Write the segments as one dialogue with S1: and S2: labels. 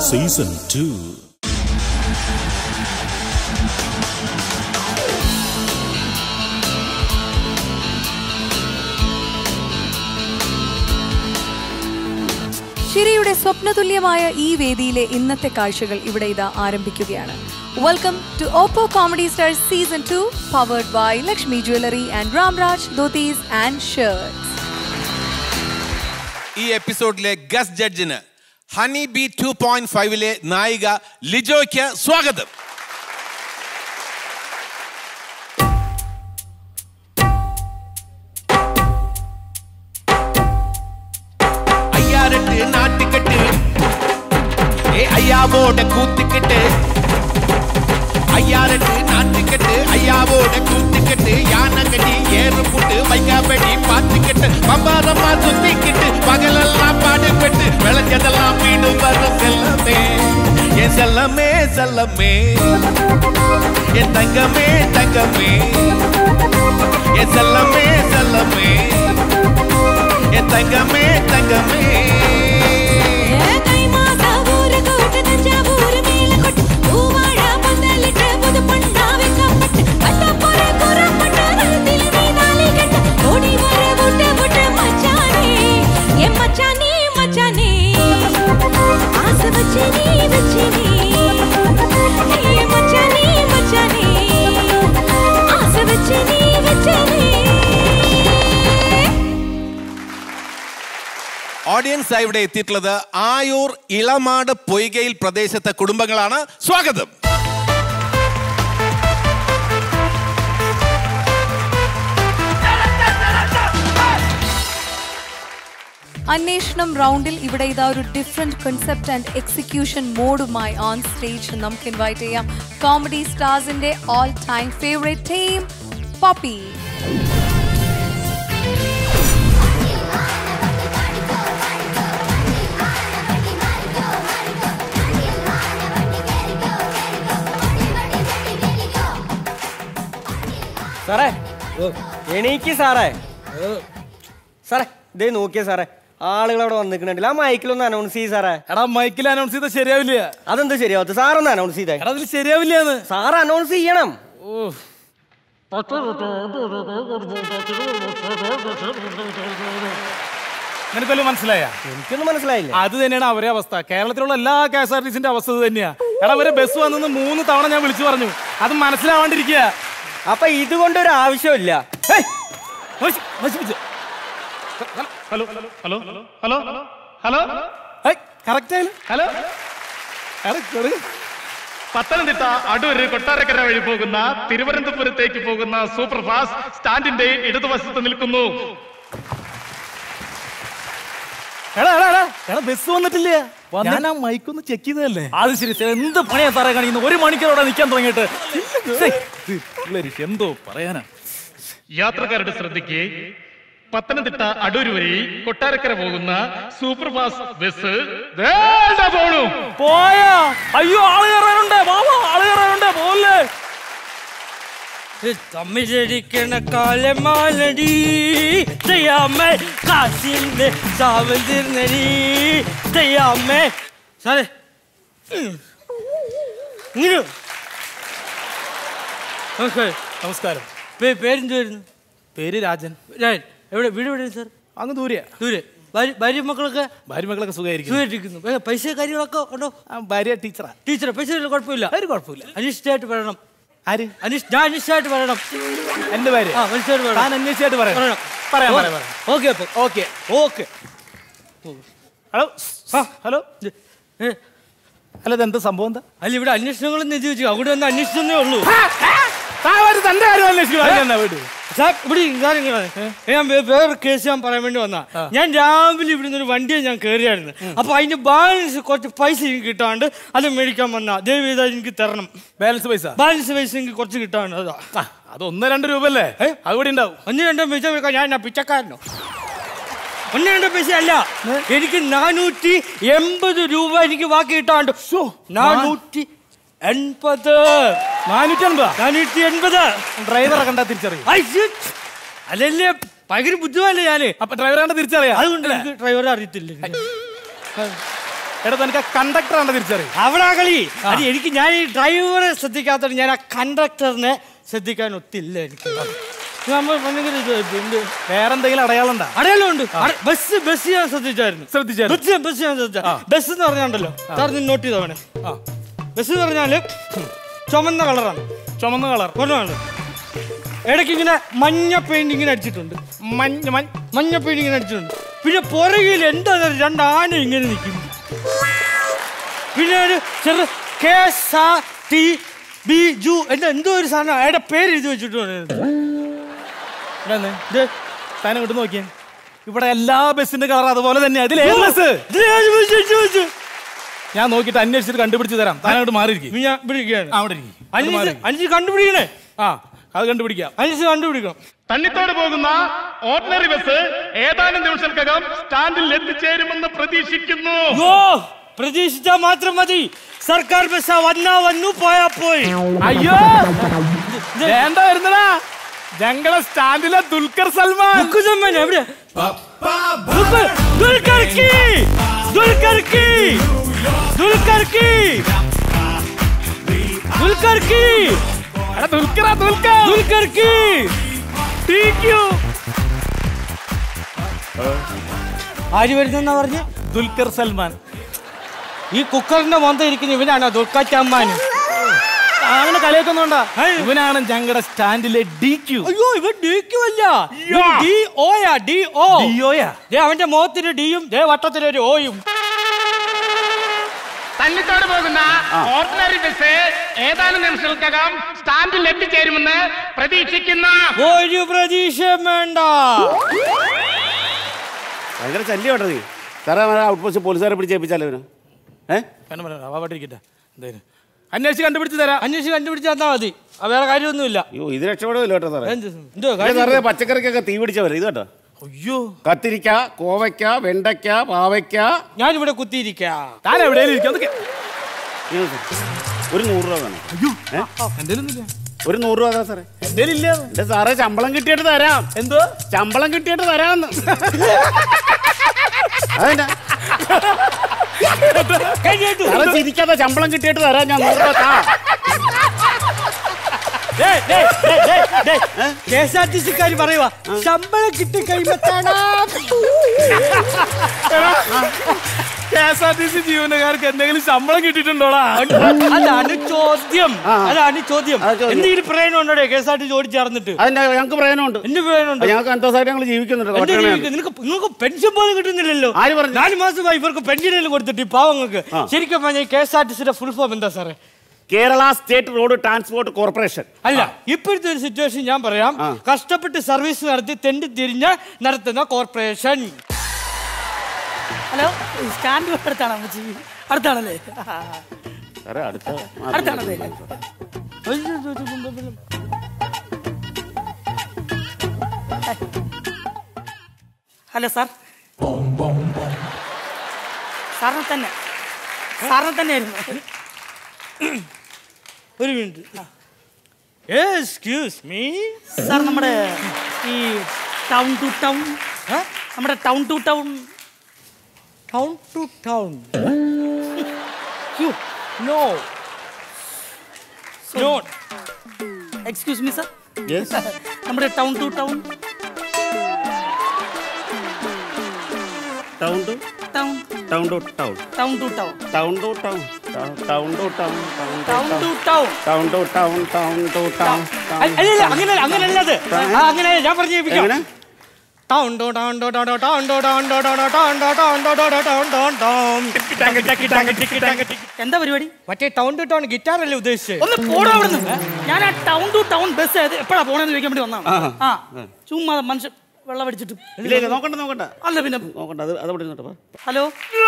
S1: Season two
S2: ചിരിയുടെ സ്വപ്നതുല്യമായ ഈ വേദിയിലെ ഇന്നത്തെ കാഴ്ചകൾ ഇവിടെ ഇതാ ആരംഭിക്കുകയാണ് welcome to Oppo comedy stars season two powered by Lakshmi jewellery and Ramraj dhotis and shirts
S3: ഈ എപ്പിസോഡിലെ ഗസ്റ്റ് ജഡ്ജിന് ഹണി ബി ടു പോയിന്റ് ഫൈവിലെ നായിക ലിജോയ്ക്ക് സ്വാഗതം ஐயாரெட்டு நாட்டுக்கட்டு ஏ ஐயாவோட கூத்துக்கட்டு ஐயாரெட்டு நாட்டுக்கட்டு ஐயாவோட கூத்துக்கட்டு யானை கட்டி ஏறு புட்டு வைக்காபடி பார்த்துக்கிட்டு பம்பாரமா சுத்திக்கிட்டு பகலெல்லாம் பாடுபட்டு விளைஞ்சதெல்லாம் வீடு வர செல்லமே என் செல்லமே செல்லமே என் தங்கமே தங்கமே என் செல்லமே செல்லமே என் தங்கமே தங்கமே ഓഡിയൻസ് ഇവിടെ എത്തിയിട്ടുള്ളത് ആയൂർ ഇളമാട് പൊയ്കയിൽ പ്രദേശത്തെ കുടുംബങ്ങളാണ് സ്വാഗതം
S2: അന്വേഷണം റൗണ്ടിൽ ഇവിടെ ഇതാ ഒരു ഡിഫറെന്റ് കൺസെപ്റ്റ് ആൻഡ് എക്സിക്യൂഷൻ മോഡുമായി ഓൺ സ്റ്റേജ് നമുക്ക് ഇൻവൈറ്റ് ചെയ്യാം കോമഡി സ്റ്റാർസിന്റെ all time favourite team Poppy
S4: സാറേ എണീക്ക് സാറേ സാറേ ഇതേ നോക്കിയേ സാറേ ആളുകൾ അവിടെ വന്നിട്ടുണ്ടെങ്കിൽ ആ മൈക്കിലൊന്ന് അനൗൺസ് ചെയ്യ് സാറേ
S5: എടാ മൈക്കിൽ അനൗൺസ് ചെയ്താൽ ശരിയാവില്ല
S4: അതെന്താ ശരിയാവത്ത് സാറൊന്ന് അനൗൺസ് ചെയ്തേ
S5: എടാ അതിൽ ശരിയാവില്ലെന്ന്
S4: സാർ അനൗൺസ് ചെയ്യണം
S5: നിനക്കൊല്ലം മനസ്സിലായ
S4: എനിക്കൊന്നും മനസ്സിലായില്ല
S5: അത് തന്നെയാണ് അവരെ അവസ്ഥ കേരളത്തിലുള്ള എല്ലാ കെ എസ് ആർ ടി സിന്റെ അവസ്ഥ ഇത് തന്നെയാ എടാ അവരെ ബസ് വന്നെന്ന് മൂന്ന് തവണ ഞാൻ വിളിച്ചു പറഞ്ഞു അത് മനസ്സിലാവാണ്ടിരിക്കുക
S4: അപ്പൊ ഇതുകൊണ്ടൊരു ആവശ്യമില്ല
S5: ഹേയ്! നശി- നശിപ്പിച്ച്. Hello hello hello hello hello hello correct ആയാലും ഹലോ എടാ, കൊടു.
S6: പത്തനംതിട്ട അടൂർ കൊട്ടാരക്കര വഴി പോകുന്ന തിരുവനന്തപുരത്തേക്ക് പോകുന്ന സൂപ്പർ ഫാസ്റ്റ് സ്റ്റാൻഡിന്റെ ഇടതുവശത്ത് നിൽക്കുന്നു
S5: എടാ എടാ എടാ എടാ ബസ് വന്നിട്ടില്ല ഞാൻ ആ മൈക്കൊന്ന് ചെക്ക് ചെയ്തതല്ലേ അത് ശരി ശരി. എന്ത് പണിയാ സാറേ കാണിക്കുന്നത് ഒരു മണിക്കൂറോടെ നിൽക്കാൻ തുടങ്ങിയിട്ട് ശ്ശേ, ഇത് പിള്ളേര് എന്തോ പറയാനാ
S6: യാത്രക്കാരുടെ ശ്രദ്ധയ്ക്ക് പത്തനംതിട്ട അടൂർ വഴി കൊട്ടാരക്കര പോകുന്ന സൂപ്പർ ഫാസ്റ്റ് ബസ് വേണ്ട പോണു
S5: പോയാ അയ്യോ ആള് കയറാനുണ്ട് വാവാ ആള് കയറാനുണ്ട് പോലെ
S7: തമ്മിലടിക്കണ കാലമാലടി ചെയ്യാമേ കാശിന്റെ ചാവൽ തീർന്നടി ചെയ്യാമേ സാറേ ഉം. ഇങ്ങട്. നമസ്കാരം
S5: നമസ്കാരം
S7: പേ- പേരെന്തുവായിരുന്നു
S5: പേര് രാജൻ
S7: രാജൻ എവിടെ വീട് എവിടെ സാർ
S5: അങ്ങ് ദൂരെയാ
S7: ദൂരെ ഭാര്യ ഭാര്യ മക്കളൊക്കെ
S5: ഭാര്യ മക്കളൊക്കെ സുഖമായിരിക്കും
S7: സുഖമായിട്ടിരിക്കുന്നു ഏ, പൈസ കാര്യങ്ങളൊക്കെ ഉണ്ടോ
S5: ആ, ഭാര്യ ടീച്ചറാ
S7: ടീച്ചറെ പൈസ കുഴപ്പമില്ല
S5: ഒരു കുഴപ്പമില്ല
S7: അനിഷ്ടായിട്ട് വരണം
S5: ആര്
S7: അനിഷ് ഞാൻ അനിഷ്ടായിട്ട് വരണം
S5: എന്റെ ഭാര്യ
S7: ആ മനസ്സിലായിട്ട്
S5: താൻ
S7: വരണം
S5: അന്വേഷിച്ചായിട്ട് പറയാം
S7: പറയണം.
S5: പറയാം
S7: ഓ-
S5: പറയാം പറയാം
S7: ഓക്കെ അപ്പൊ
S5: ഓക്കെ
S7: ഓക്കെ
S5: ഹലോ
S7: ആ.
S5: ഹലോ
S7: ഏ,
S5: അല്ല ഇതെന്താ സംഭവം എന്താ
S7: അല്ല ഇവിടെ അന്വേഷണങ്ങളൊന്നും എഴുതി വെച്ചു അവിടെ ഒന്ന് അന്വേഷിച്ചതേ ഉള്ളൂ
S5: താൻ ഒരു തന്റെ കാര്യം അന്വേഷിക്കണം എന്നാ വീട്
S7: സാർ ഇവിടെ ഈ കാര്യങ്ങളാണ് ഞാൻ വേ- വേറൊരു കേസ് ഞാൻ പറയാൻ വേണ്ടി വന്നാ ഞാൻ രാവിലെ ഇവിടുന്ന് ഒരു വണ്ടിയെ ഞാൻ കയറിയായിരുന്നു അപ്പൊ അതിന്റെ ബാലൻസ് കുറച്ച് പൈസ എനിക്ക് കിട്ടാണ്ട് അത് മേടിക്കാൻ വന്നാ ദയവ് ചെയ്താൽ എനിക്ക് തരണം
S5: ബാലൻസ് പൈസ
S7: ബാലൻസ് പൈസ എനിക്ക് കുറച്ച് കിട്ടാണ്ട് അതാ
S5: ആ, അത് ഒന്ന് രണ്ട് രൂപ അല്ലേ അതുകൂടി ഉണ്ടാവും
S7: ഒന്ന് രണ്ടോ പൈസ വെക്കാൻ ഞാൻ എന്നാ പിച്ചക്കാരനോ ഒന്ന് രണ്ടോ പൈസ അല്ല എനിക്ക് നാനൂറ്റി എൺപത് രൂപ എനിക്ക് ബാക്കി കിട്ടാണ്ട് നാനൂറ്റി എൺപത്
S5: നാനൂറ്റി അൻപതാ
S7: നാനൂറ്റി എൺപത്
S5: ഡ്രൈവറെ കണ്ടാ തിരിച്ചറിയും
S7: അയ്യോ അതല്ലേ ഭയങ്കര ബുദ്ധിമല്ലേ ഞാന്
S5: അപ്പൊ ഡ്രൈവറെ കണ്ടാ തിരിച്ചറിയാം
S7: അതുകൊണ്ട് എനിക്ക് ഡ്രൈവറെ അറിയത്തില്ല
S5: എടാ തനിക്ക് ആ കണ്ടക്ടർ ആണ് തിരിച്ചറിയും
S7: അവിടെ ആ കളി അത് എനിക്ക് ഞാൻ ഈ ഡ്രൈവറെ ശ്രദ്ധിക്കാത്തത് ഞാൻ ആ കണ്ടക്ടറിനെ ശ്രദ്ധിക്കാൻ ഒത്തില്ല എനിക്ക് നമ്മൾ ഭയങ്കര ഇത് എന്ത്
S5: വേറെ എന്തെങ്കിലും അടയാളം ഉണ്ടാ
S7: അടയാളം ഉണ്ട് അട- ബസ് ബസ് ഞാൻ ശ്രദ്ധിച്ചായിരുന്നു
S5: ശ്രദ്ധിച്ചായിരുന്നു.
S7: ബസ് ബസ് ഞാൻ ശ്രദ്ധിച്ച ബസ് എന്ന് പറഞ്ഞാണ്ടല്ലോ സാർ നീ നോട്ട് ചെയ്തോ വേണേ ബസ് എന്ന് പറഞ്ഞാല് ചുമന്ന കളറാണ്
S5: ചുമന്ന കളർ
S7: കൊണ്ടാണ് ഇടയ്ക്ക് ഇങ്ങനെ മഞ്ഞ പെയിന്റ് ഇങ്ങനെ അടിച്ചിട്ടുണ്ട്
S5: മഞ്ഞ മഞ്ഞ
S7: മഞ്ഞ പെയിന്റ് ഇങ്ങനെ അടിച്ചിട്ടുണ്ട് പിന്നെ പുറകിൽ എന്താ ഇത് രണ്ട് ആന ഇങ്ങനെ നിൽക്കുന്നു പിന്നെ ഒരു ചെറു കെ എസ് ആർ ടി ബി ജു എന്താ എന്തോ ഒരു സാധനം അയാളുടെ പേര് എഴുതി വെച്ചിട്ടുണ്ട്
S5: താനെ ഇങ്ങോട്ട് നോക്കിയേ ഇവിടെ എല്ലാ ബസ്സിന്റെ കളർ അതുപോലെ തന്നെ അതിൽ ഏത് ബസ്
S7: ഇതിലെ ഏത് ബസ് എഴുതി വെച്ചു?
S5: ഞാൻ നോക്കിയിട്ട് അന്വേഷിച്ചിട്ട് കണ്ടുപിടിച്ച് തരാം താൻ അങ്ങോട്ട് മാറിയിരിക്കും
S7: ഞാൻ പിടിക്കുകയാണ്
S5: അവിടെ ഇരിക്കും അങ്ങോട്ട്
S7: അഞ്ച്
S5: മാറി.
S7: അഞ്ച് കണ്ടുപിടിക്കണേ
S5: ആ അത് കണ്ടുപിടിക്കാം
S7: അഞ്ച് കണ്ടുപിടിക്കണം
S6: തണ്ണിത്തോട് പോകുന്ന ഓർഡിനറി ബസ് ഏതാനും നിമിഷങ്ങൾക്കകം സ്റ്റാൻഡിൽ എത്തിച്ചേരുമെന്ന് പ്രതീക്ഷിക്കുന്നു
S7: ഓ പ്രതീക്ഷിച്ചാ മാത്രം മതി സർക്കാർ ബസ് വന്നാ വന്നു പോയാ പോയി
S5: അയ്യോ വേണ്ട വരുന്നടാ ഞങ്ങളെ സ്റ്റാൻഡിലെ ദുൽഖർ സൽമാൻ
S7: ദുഃഖസമ്മൻ എവിടെ ദുൽഖർ ദുൽഖർ കി ദുൽഖർ കി ദുൽഖർ കി ദുൽഖർ കി
S5: എടാ ദുൽഖറാ ദുൽഖർ
S7: ദുൽഖർ കി
S5: Thank you.
S7: ആര് വരുന്നെന്നാ പറഞ്ഞ്
S5: ദുൽഖർ സൽമാൻ
S7: ഈ കുക്കറിന്റെ മൊന്ത ഇരിക്കുന്ന ഇവനാണോ ദുൽഖർ ചമ്മാൻ
S5: ആ, അങ്ങനെ കളിയാക്കൊന്നുണ്ടാ ഇവനാണ് ഞങ്ങളുടെ സ്റ്റാൻഡിലെ ഡി ക്യു
S7: അയ്യോ ഇവൻ ഡി ക്യു അല്ല ഡി ഓയാ ഡി ഓ
S5: ഡിയോയാ
S7: ദേ അവന്റെ മുഖത്തിന് ഡിയും ദേ വട്ടത്തിലൊരു ഓയും
S6: തണ്ണിത്തോട് പോകുന്ന ഓർഡിനറി ബസ് ഏതാനും നിമിഷങ്ങൾക്കകം സ്റ്റാൻഡിൽ എത്തിച്ചേരുമെന്ന് പ്രതീക്ഷിക്കുന്നു
S7: ഒരു പ്രതീക്ഷയും വേണ്ട
S1: ഭയങ്കര ശല്യമാട്ടോ നീ സാറേ ഔട്ട് പോസ്റ്റ് പോലീസുകാരെ പിടിച്ചേൽപ്പിച്ചാലോ ഇവന് ഏ
S5: വാട്ടിരിക്കട്ടെ എന്തായാലും അന്വേഷിച്ച് കണ്ടുപിടിച്ച് തരാം
S7: അന്വേഷിച്ച് കണ്ടുപിടിച്ച് തന്നാ മതി ആ, വേറെ കാര്യമൊന്നുമില്ല
S1: അയ്യോ ഇത് രക്ഷപ്പെടുമല്ലോ കേട്ടോ സാറേ
S7: എന്ത് എന്തോ
S1: ഇത്
S7: കാര്യം
S1: സാറേ പച്ചക്കറിക്കൊക്കെ തീ പിടിച്ചവരെ ഇത് കേട്ടോ
S5: അയ്യോ
S1: കത്തിരിക്ക കോവയ്ക്ക വെണ്ടയ്ക്ക പാവയ്ക്ക
S7: ഞാനിവിടെ കുത്തിയിരിക്കാം
S5: താൻ എവിടെയും ഇരിക്കും അതൊക്കെ
S1: ഇങ്ങനെ സാർ. ഒരു നൂറ് രൂപ വേണം
S5: അയ്യോ എന്തേലും ഇല്ല
S1: ഒരു നൂറ് രൂപ താ സാറേ
S5: എന്തേലും ഇല്ല
S1: എന്റെ സാറേ ശമ്പളം കിട്ടിയിട്ട് തരാം
S5: എന്തോ
S1: ശമ്പളം കിട്ടിയിട്ട് തരാന്ന് അതെന്നാ
S7: കഴിഞ്ഞിട്ടു
S1: സാറേ ചിരിക്കാതെ ശമ്പളം കിട്ടിയിട്ട് തരാം ഞാൻ നൂറ് രൂപ താ
S7: കെ എസ് ആർ ടി സിക്കാര് പറയുവാ ശമ്പളം കിട്ടി കഴിയുമ്പോഴാണ്
S5: K S R T C ജീവനക്കാർക്ക് എന്തെങ്കിലും ശമ്പളം കിട്ടിയിട്ടുണ്ടോടാ
S7: അതാണ് ചോദ്യം
S1: ആ.
S7: അതാണ് ചോദ്യം
S1: ആ, ചോദ്യം.
S7: എന്തെങ്കിലും പ്രയോജനം ഉണ്ടോ K S R T C ഓടിച്ചേർന്നിട്ട്
S1: അതിന്റെ ഞങ്ങൾക്ക് പ്രയോജനമുണ്ട്
S7: എന്ത് പ്രയോജനമുണ്ട്
S1: ഞങ്ങൾക്ക് അന്തസ്സായിട്ട് ഞങ്ങൾ ജീവിക്കുന്നുണ്ട്
S7: എന്റെ
S1: കോട്ടയം
S7: ജീവിതത്തിൽ നിനക്ക് നിങ്ങൾക്ക് പെൻഷൻ പോലും കിട്ടുന്നില്ലല്ലോ
S1: ആര് പറഞ്ഞു?
S7: നാല് മാസമായി ഇവർക്ക് പെൻഷനെല്ലാം കൊടുത്തിട്ട് ഈ പാവങ്ങൾക്ക് ശരിക്കും പറഞ്ഞാൽ കെ എസ് ആർ ടി സിയുടെ ഫുൾ ഫോം എന്താ സാറേ
S1: Kerala state road transport corporation
S7: അല്ല ഇപ്പോഴത്തെ ഒരു സിറ്റുവേഷൻ ഞാൻ പറയാം
S1: ആ.
S7: കഷ്ടപ്പെട്ട് സർവീസ് നടത്തി തെണ്ടി തിരിഞ്ഞ് നടത്തുന്ന കോർപ്പറേഷൻ
S8: ഹലോ സ്റ്റാൻഡ് അടുത്താണോ അമ്മച്ചി അടുത്താണല്ലേ
S1: സാറേ അടുത്ത
S8: അടുത്താണല്ലേ ഹലോ സാർ സാറിനെ തന്നെ സാറിനെ തന്നെയായിരുന്നു
S7: ഒരു മിനിറ്റ് എക്സ്ക്യൂസ് മീ
S8: സാർ നമ്മുടെ ഈ ടൗൺ ടു ടൗൺ നമ്മുടെ town to town
S7: town to town no no
S8: excuse me sir
S1: yes
S8: നമ്മുടെ town to town
S1: town to
S8: town
S1: town to town
S8: town to town
S1: town to town town to town
S8: town to town
S1: town to town town to town
S7: അല്ലല്ല അങ്ങനെ അങ്ങനെയല്ല അത് ആ, അങ്ങനെ ഞാൻ പറഞ്ഞു
S1: എങ്ങനെ
S7: town to town to town to town to town to town town to town to town town town town ടിക്കി ടാങ്ക് ടിക്കി ടാങ്ക് ടിക്കി ടാങ്ക് ടിക്കി
S8: എന്താ പരിപാടി
S7: മറ്റേ ടൗൺ ടു ടൗൺ ഗിറ്റാർ അല്ലേ ഉദ്ദേശിച്ചത്
S8: ഒന്ന് പോടോ അവിടുന്ന് ഞാൻ ആ ടൗൺ ടു ടൗൺ ബസ് എപ്പോഴാ പോണെന്ന് ചോദിക്കാൻ വേണ്ടി വന്നതാണ് ആ ചുമ്മാ മനുഷ്യൻ വെള്ളം അടിച്ചിട്ട്
S1: ഇല്ല ഇല്ല നോക്കണ്ട നോക്കണ്ട
S8: അല്ല പിന്നെ
S1: നോക്കണ്ട അത് അതവിടെ ഇരുന്നോട്ടെ
S8: ഹലോ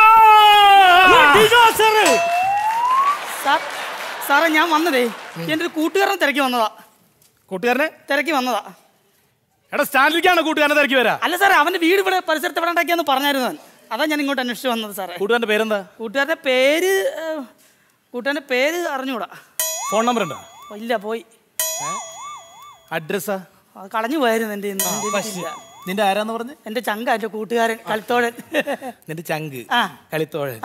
S7: ഡിനോസർ
S8: സാർ സാറേ ഞാൻ വന്നതേ എൻ്റെ ഒരു കൂട്ടുകാരനെ തിരക്കി വന്നതാ
S5: കൂട്ടുകാരനെ
S8: തിരക്കി വന്നതാ
S5: എടാ സ്റ്റാൻഡിലേക്കാണ് കൂട്ടുകാരനെ തിരക്കി വരാ
S8: അല്ല സാറേ അവന്റെ വീട് ഇവിടെ പരിസരത്ത് എവിടെ ഉണ്ടാക്കിയെന്ന് പറഞ്ഞായിരുന്നു ഞാൻ. അതാ ഞാൻ ഇങ്ങോട്ട് അന്വേഷിച്ച് വന്നത് സാറേ
S5: കൂട്ടുകാരന്റെ പേരെന്താ
S8: കൂട്ടുകാരന്റെ പേര് ഏഹ്, കൂട്ടുകാരന്റെ പേര് അറിഞ്ഞൂടാ
S5: ഫോൺ നമ്പർ ഉണ്ടോ
S8: ഓ, ഇല്ല പോയി
S5: അഡ്രസ്സാ
S8: അത് കളഞ്ഞു പോയായിരുന്നു എൻ്റെ കയ്യിന്ന്. എൻ്റെ കയ്യിലില്ല.
S5: നിന്റെ ആരാന്ന് പറഞ്ഞ്
S8: എൻ്റെ ചങ്ക എൻ്റെ കൂട്ടുകാരൻ കളിത്തോഴൻ
S5: നിന്റെ ചങ്ക്
S8: ആ.
S5: കളിത്തോഴൻ
S8: ആ.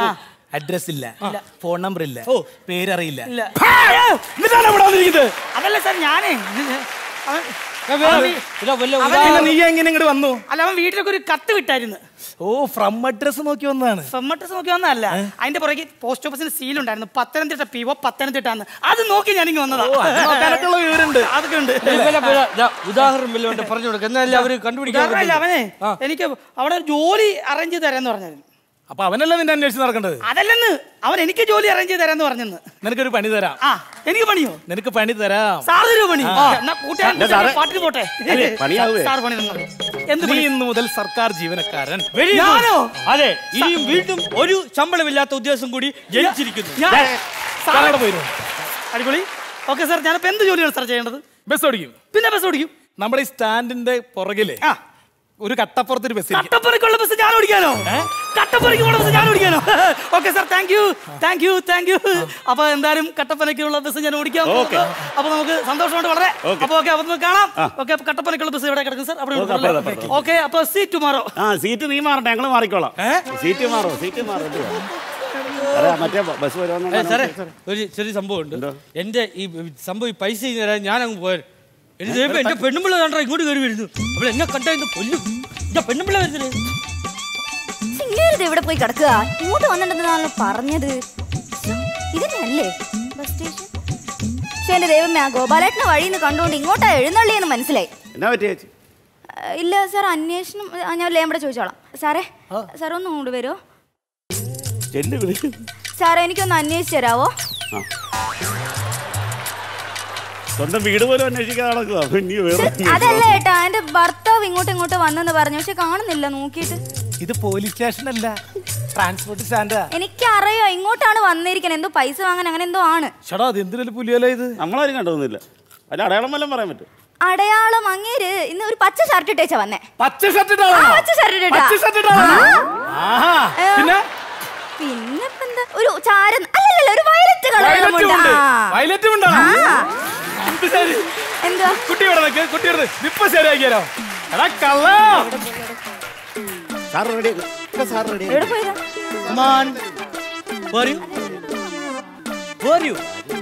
S5: അഡ്രസ് ഇല്ല ഫോൺ നമ്പർ ഇല്ല
S8: ഓ.
S5: പേരറിയില്ല
S8: ഇല്ല.
S5: എന്നിട്ടാണ് ഇവിടെ വന്നിരിക്കുന്നത്
S8: അതല്ല സാർ ഞാനേ അവൻ
S5: ഇതാ വല്ല
S8: അവൻ
S5: ഉദാഹരണം-
S8: ഇങ്ങനെ
S5: നീ എങ്ങനെ ഇങ്ങോട്ട് വന്നു
S8: അല്ല അവൻ വീട്ടിലൊക്കെ ഒരു കത്ത് വിട്ടായിരുന്നു
S5: ഓ ഫ്രം അഡ്രസ് നോക്കി വന്നതാണ്
S8: ഫെമ്മട്രസ് നോക്കി വന്നതല്ല അതിന്റെ പുറകെ പോസ്റ്റ് ഓഫീസിന്റെ സീൽ ഉണ്ടായിരുന്നു പത്തനംതിട്ട പി ഒ പത്തനംതിട്ട എന്ന് അത് നോക്കി ഞാൻ ഇങ്ങനെ വന്നതാ
S5: നോക്കാനൊക്കെ ഉള്ള വിവരമുണ്ട്
S8: അതൊക്കെ ഉണ്ട്
S7: ഉദാഹരണം വല്ലതും പറഞ്ഞു കൊടുക്കുക എന്നാലും അവര് കണ്ടുപിടിക്കാൻ
S8: ഉദാഹരണമല്ല, അവനെ എനിക്ക് അവിടെ ഒരു ജോലി അറേഞ്ച് ചെയ്ത് തരാന്ന് പറഞ്ഞായിരുന്നു
S5: അപ്പൊ അവനല്ല നിന്റെ അന്വേഷിച്ച് നടക്കേണ്ടത്
S8: അതല്ലെന്ന് അവൻ എനിക്ക് ജോലി അറേഞ്ച് ചെയ്ത് തരാന്ന് പറഞ്ഞെന്ന്
S5: നിനക്കൊരു പണി തരാം
S8: ആ എനിക്ക് പണിയോ
S5: നിനക്ക് പണി തരാം
S8: സാർ തരുമോ പണി എന്നാ കൂട്ടുകാരൻ
S1: അല്ല, സാറേ.
S8: പാട്ടിന് പോട്ടെ
S1: അല്ലേ, പണിയാവുവേ.
S8: സാർ പണി തന്നോ. എന്ത്
S5: നീ
S8: പണി
S5: ഇന്ന് മുതൽ സർക്കാർ ജീവനക്കാരൻ
S8: ഞാനോ
S7: അതെ ഇനിയും വീണ്ടും ഒരു ശമ്പളമില്ലാത്ത ഉദ്യോഗം കൂടി ജയിച്ചിരിക്കുന്നു
S8: ഞാൻ സാർ
S5: അവിടെ പോയിരുന്നു
S8: അടിപൊളി ഓക്കെ സാർ ഞാനിപ്പോ എന്ത് ജോലിയാണ് സാർ ചെയ്യേണ്ടത്
S5: ബസ് ഓടിക്കും
S8: പിന്നെ ബസ് ഓടിക്കും
S5: നമ്മുടെ ഈ സ്റ്റാൻഡിന്റെ പുറകില്
S8: ആ
S5: ഒരു കട്ടപ്പുറത്തൊരു ബസ് ഇരിക്കും
S8: കട്ടപ്പുറക്കുള്ള ബസ് ഞാൻ ഓടിക്കാനോ കട്ടപ്പുറക്കുള്ള ബസ് ഞാൻ ഓടിക്കാനോ okay sir thank you thank you thank you അപ്പൊ എന്തായാലും കട്ടപ്പനയ്ക്കുള്ള ബസ് ഞാൻ ഓടിക്കാം അപ്പൊ നമുക്ക് സന്തോഷമുണ്ട് വളരെ അപ്പൊ ഓക്കെ അപ്പൊ നമുക്ക് കാണാം ഓക്കെ അപ്പൊ കട്ടപ്പനയ്ക്കുള്ള ബസ് ഇവിടെ കിടക്കും സാർ
S1: ഓക്കേ, അപ്പുറത്ത്,
S8: അവിടെ
S1: അപ്പുറത്ത്.
S8: ഓക്കെ അപ്പൊ സീ ടുമാറോ
S1: ആ സീറ്റ് നീ മാറട്ടെ ഞങ്ങൾ മാറിക്കോളാം സീറ്റ് മാറോ സീറ്റ് മാറോ അതെ മറ്റേ ബസ്
S7: ഏ, സാറേ
S1: വരുവാന്നുണ്ടെങ്കിൽ
S7: ഒരു ചെറിയ സംഭവം ഉണ്ട് എന്റെ ഈ സംഭവം ഈ പൈസ ഇങ്ങനെ തരാൻ ഞാൻ അങ്ങ് പോയത് എനിക്ക് ദൈവം എന്റെ പെണ്ണുമ്പിള്ള കണ്ടാ ഇങ്ങോട്ട് കയറി വരുന്നു അപ്പോൾ എന്നെ കണ്ടാ ഇന്ന് കൊല്ലും എന്റെ പെണ്ണുമ്പിള്ള വരുന്നത്
S9: ഇങ്ങനെ ഇവിടെ പോയി കിടക്കുക ഇങ്ങോട്ട് വന്നിട്ടുണ്ടെന്നാണല്ലോ പറഞ്ഞത് ഇതന്നെയല്ലേ ബസ് സ്റ്റേഷൻ പക്ഷെ എന്റെ ദൈവമേ ആ ഗോപാലേട്ടനെ വഴിയിൽ നിന്ന് കണ്ടുകൊണ്ട് ഇങ്ങോട്ടാ എഴുന്നള്ളിയെന്ന് മനസ്സിലായി
S1: എന്നാ പറ്റി ചേച്ചി
S9: ആ, ഇല്ല സാർ അന്വേഷണം ആ, ഞാൻ ലേമ്പടെ ചോദിച്ചോളാം സാറേ സാർ ഒന്ന് ഇങ്ങോട്ട് വരുമോ
S1: ചെല്ലു വിളി
S9: സാറേ എനിക്കൊന്ന് അന്വേഷിച്ച് തരാവോ
S1: സ്വന്തം വീട് പോലും അന്വേഷിക്കാതെ നടക്കുക നീ വേറെ
S9: അതല്ല ഏട്ടാ എന്റെ ഭർത്താവ് ഇങ്ങോട്ട് ഇങ്ങോട്ട് വന്നെന്ന് പറഞ്ഞു പക്ഷെ കാണുന്നില്ല നോക്കിയിട്ട്
S5: ഇത് പോലീസ് സ്റ്റേഷൻ അല്ല ട്രാൻസ്പോർട്ട് സ്റ്റാൻഡാ
S9: എനിക്കറിയോ ഇങ്ങോട്ടാണ് വന്നിരിക്കുന്നത് എന്തോ പൈസ വാങ്ങാൻ അങ്ങനെ എന്തോ ആണ്
S5: ചേട്ടാ അത് എന്തിനു പുലിയല്ല ഇത്
S1: നമ്മളാരും കണ്ടതൊന്നുമില്ല അല്ല അടയാളം വല്ലതും പറയാൻ പറ്റും
S9: അടയാളം അങ്ങേര് ഇന്ന് ഒരു പച്ച ഷർട്ട് ഇട്ടേച്ചാ വന്നേ
S5: പച്ച ഷർട്ട്
S9: ആ, പച്ച ഷർട്ട് ഇട്ടിട്ടാ.
S5: പച്ച ഷർട്ട് ഇട്ടാണോ? ആഹാ
S9: ഏ,
S5: പിന്നെ
S9: പിന്നെ ഇപ്പൊ എന്താ ഒരു ചാര അല്ലല്ല ഒരു വയലറ്റ്
S5: വയലറ്റും ഉണ്ട്
S9: കളർ
S5: വയലറ്റും ഉണ്ടോ ഇത് ശരി
S9: എന്താ
S5: കുട്ടി ഇവിടെ നിൽക്ക് കുട്ടി ഇവിടെ നിക്ക്. ഇപ്പൊ ശരിയാക്കിയാലോ എടാ കള്ള
S1: സാർ റെഡി സാർ റെഡി
S9: എവിടെ പോയതാ
S7: കമാൻ പറയൂ പറയൂ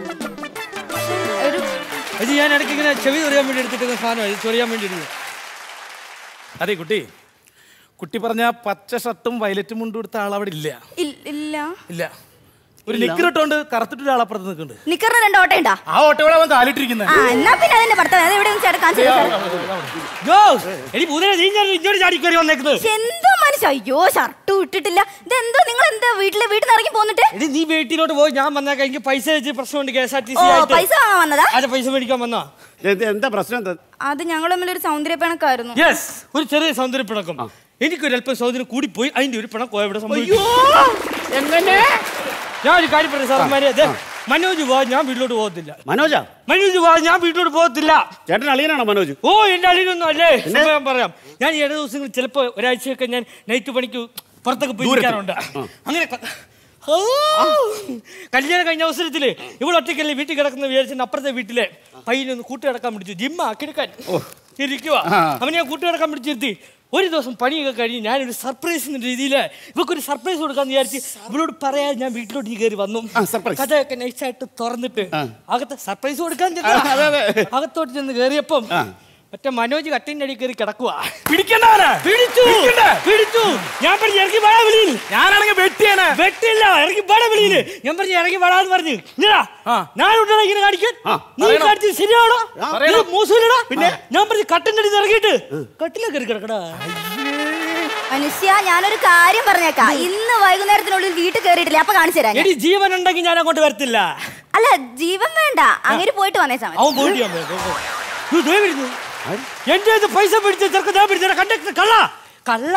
S9: ഒരു
S7: അത് ഞാൻ ഇടയ്ക്ക് ഇങ്ങനെ ചെവി ചൊറിയാൻ വേണ്ടി എടുത്തിട്ട് സാധനം ഇത് ചൊറിയാൻ വേണ്ടി എടുത്തു
S5: അതെ കുട്ടി കുട്ടി പറഞ്ഞ പച്ച ഷർട്ടും വയലറ്റും മുണ്ടും എടുത്ത ആൾ അവിടെ ഇല്ല
S9: ഇൽ- ഇല്ല
S5: ഇല്ല ഒരു നിക്കർ ഇട്ടോണ്ട് കറുത്തിട്ട് ഒരാളപ്പുറത്ത് നിൽക്കുന്നുണ്ട്
S9: നിക്കറിന് രണ്ട് ഓട്ടം ഉണ്ടാ
S5: ആ ഓട്ടോടെ അവൻ കാലിട്ടിരിക്കുന്നത്
S9: ആ എന്നാ പിന്നെ അതിന്റെ ഭർത്താവ് അത് എവിടെ ചേട്ടാ കാണിച്ചു
S7: യോ എടി പൂതന നീ ഞാൻ ഇങ്ങോട്ട് ചാടി കയറി വന്നേക്കുന്നത്
S9: എന്തോ മനുഷ്യ അയ്യോ ഷർട്ട് ഇട്ടിട്ടില്ല ഇതെന്തോ നിങ്ങൾ എന്താ വീട്ടിലെ വീട്ടിൽ നിന്ന് ഇറങ്ങി പോന്നിട്ട്
S7: എടി നീ വീട്ടിലോട്ട് പോയി ഞാൻ വന്നേക്കാം എനിക്ക് പൈസ വെച്ച് പ്രശ്നമുണ്ട് കെ എസ് ആർ ടി
S9: ഓ
S7: സി ആയിട്ട്
S9: പൈസ വാങ്ങാൻ വന്നതാ
S7: ആരെ പൈസ മേടിക്കാൻ വന്നാ
S1: എന്താ പ്രശ്നം എന്താ
S9: അത് ഞങ്ങൾ തമ്മിൽ ഒരു സൗന്ദര്യ പിണക്കായിരുന്നു
S7: യെസ് ഒരു ചെറിയ സൗന്ദര്യ പിണക്കം എനിക്കൊരു അല്പം സൗന്ദര്യം കൂടിപ്പോയി അതിന്റെ ഒരു പിണക്കോ ഇവിടെ സംഭവിച്ചു ഞാൻ ഒരു കാര്യം പറയാം സാറന്മാരെ അതെ മനോജ് പോവാ ഞാൻ വീട്ടിലോട്ട് പോകത്തില്ല
S1: മനോജാ
S7: മനോജ് പോവാ ഞാൻ വീട്ടിലോട്ട് പോകത്തില്ല
S1: ചേട്ടൻ അളിയനാണോ മനോജ്
S7: ഓ എന്റെ അളിയിലൊന്നും അല്ലേ സംഭവം ഞാൻ പറയാം ഞാൻ ഈ ഇട ദിവസങ്ങളിൽ ചിലപ്പോ ഒരാഴ്ചയൊക്കെ ഞാൻ നൈറ്റ് പണിക്ക് പുറത്തൊക്കെ പോയി ഇരിക്കാറുണ്ട് അങ്ങനെ ക- ഓ! കല്യാണം കഴിഞ്ഞ അവസരത്തില് ഇവിടെ ഒറ്റയ്ക്കല്ലേ വീട്ടിൽ കിടക്കുന്ന വിചാരിച്ചിട്ട് അപ്പുറത്തെ വീട്ടിലെ പയ്യനൊന്ന് കൂട്ടി കിടക്കാൻ പിടിച്ചു ജിമ്മ കിടക്കാൻ ഇരിക്കുക അവനെ ഞാൻ കൂട്ടി കിടക്കാൻ പിടിച്ചിരുത്തി ഒരു ദിവസം പണിയൊക്കെ കഴിഞ്ഞ് ഞാനൊരു സർപ്രൈസ് എന്ന രീതിയിൽ ഇവക്കൊരു സർപ്രൈസ് കൊടുക്കാന്ന് വിചാരിച്ച് ഇവളോട് പറയാതെ ഞാൻ വീട്ടിലോട്ട് കയറി വന്നു
S1: surprise.
S7: കഥയൊക്കെ നൈസായിട്ട് തുറന്നിട്ട് അകത്ത് സർപ്രൈസ് കൊടുക്കാൻ ചെന്നു. അകത്തോട്ട് ചെന്ന് കയറിയപ്പം മറ്റേ മനോജ് കട്ടിന്റെ അടി കയറി കിടക്കുക
S5: പിടിക്കണ്ടവനെ
S7: പിടിച്ചു പിടിച്ചു ഞാൻ പറഞ്ഞു ഇറങ്ങി വാടാ വെളിയിൽ
S5: ഞാനാണെങ്കിൽ വെട്ടിയാണ്
S7: വെട്ടില്ല ഇറങ്ങി വാടാ വെളിയില് ഞാൻ പറഞ്ഞു ഇറങ്ങി വാടാന്ന് പറഞ്ഞു ഇങ്ങടാ ഞാൻ ഉണ്ടോ ഇങ്ങനെ കാണിക്കാൻ നീ കാണിച്ചത് ശരിയാണോ
S5: പറയണം.
S7: മൂസൂലടാ പിന്നെ ഞാൻ പറഞ്ഞു കട്ടിന്റെ അടി ഇറങ്ങിയിട്ട് കട്ടിലെ കയറി കിടക്കടാ
S9: മനുഷ്യ ഞാനൊരു കാര്യം പറഞ്ഞേക്കാം ഇന്ന് വൈകുന്നേരത്തിനുള്ളിൽ വീട്ടിൽ കയറിയിട്ടില്ല അപ്പൊ കാണിച്ചു തരാം ഞാൻ.
S7: എടി ജീവൻ ഉണ്ടെങ്കിൽ ഞാൻ അങ്ങോട്ട് വരത്തില്ല
S9: അല്ല ജീവൻ വേണ്ട അങ്ങനെ പോയിട്ട് വന്നേച്ചാ മതി
S7: അവൻ പോയിട്ട് ഞാൻ പോയി. പോ, പോ. ഇത് ദേ വരുന്നു. എന്റെ കയ്യിന്ന് പൈസ പിടിച്ച ചെറുക്ക ഞാൻ പിടിച്ച കണ്ടക്ടർ കള്ള കള്ള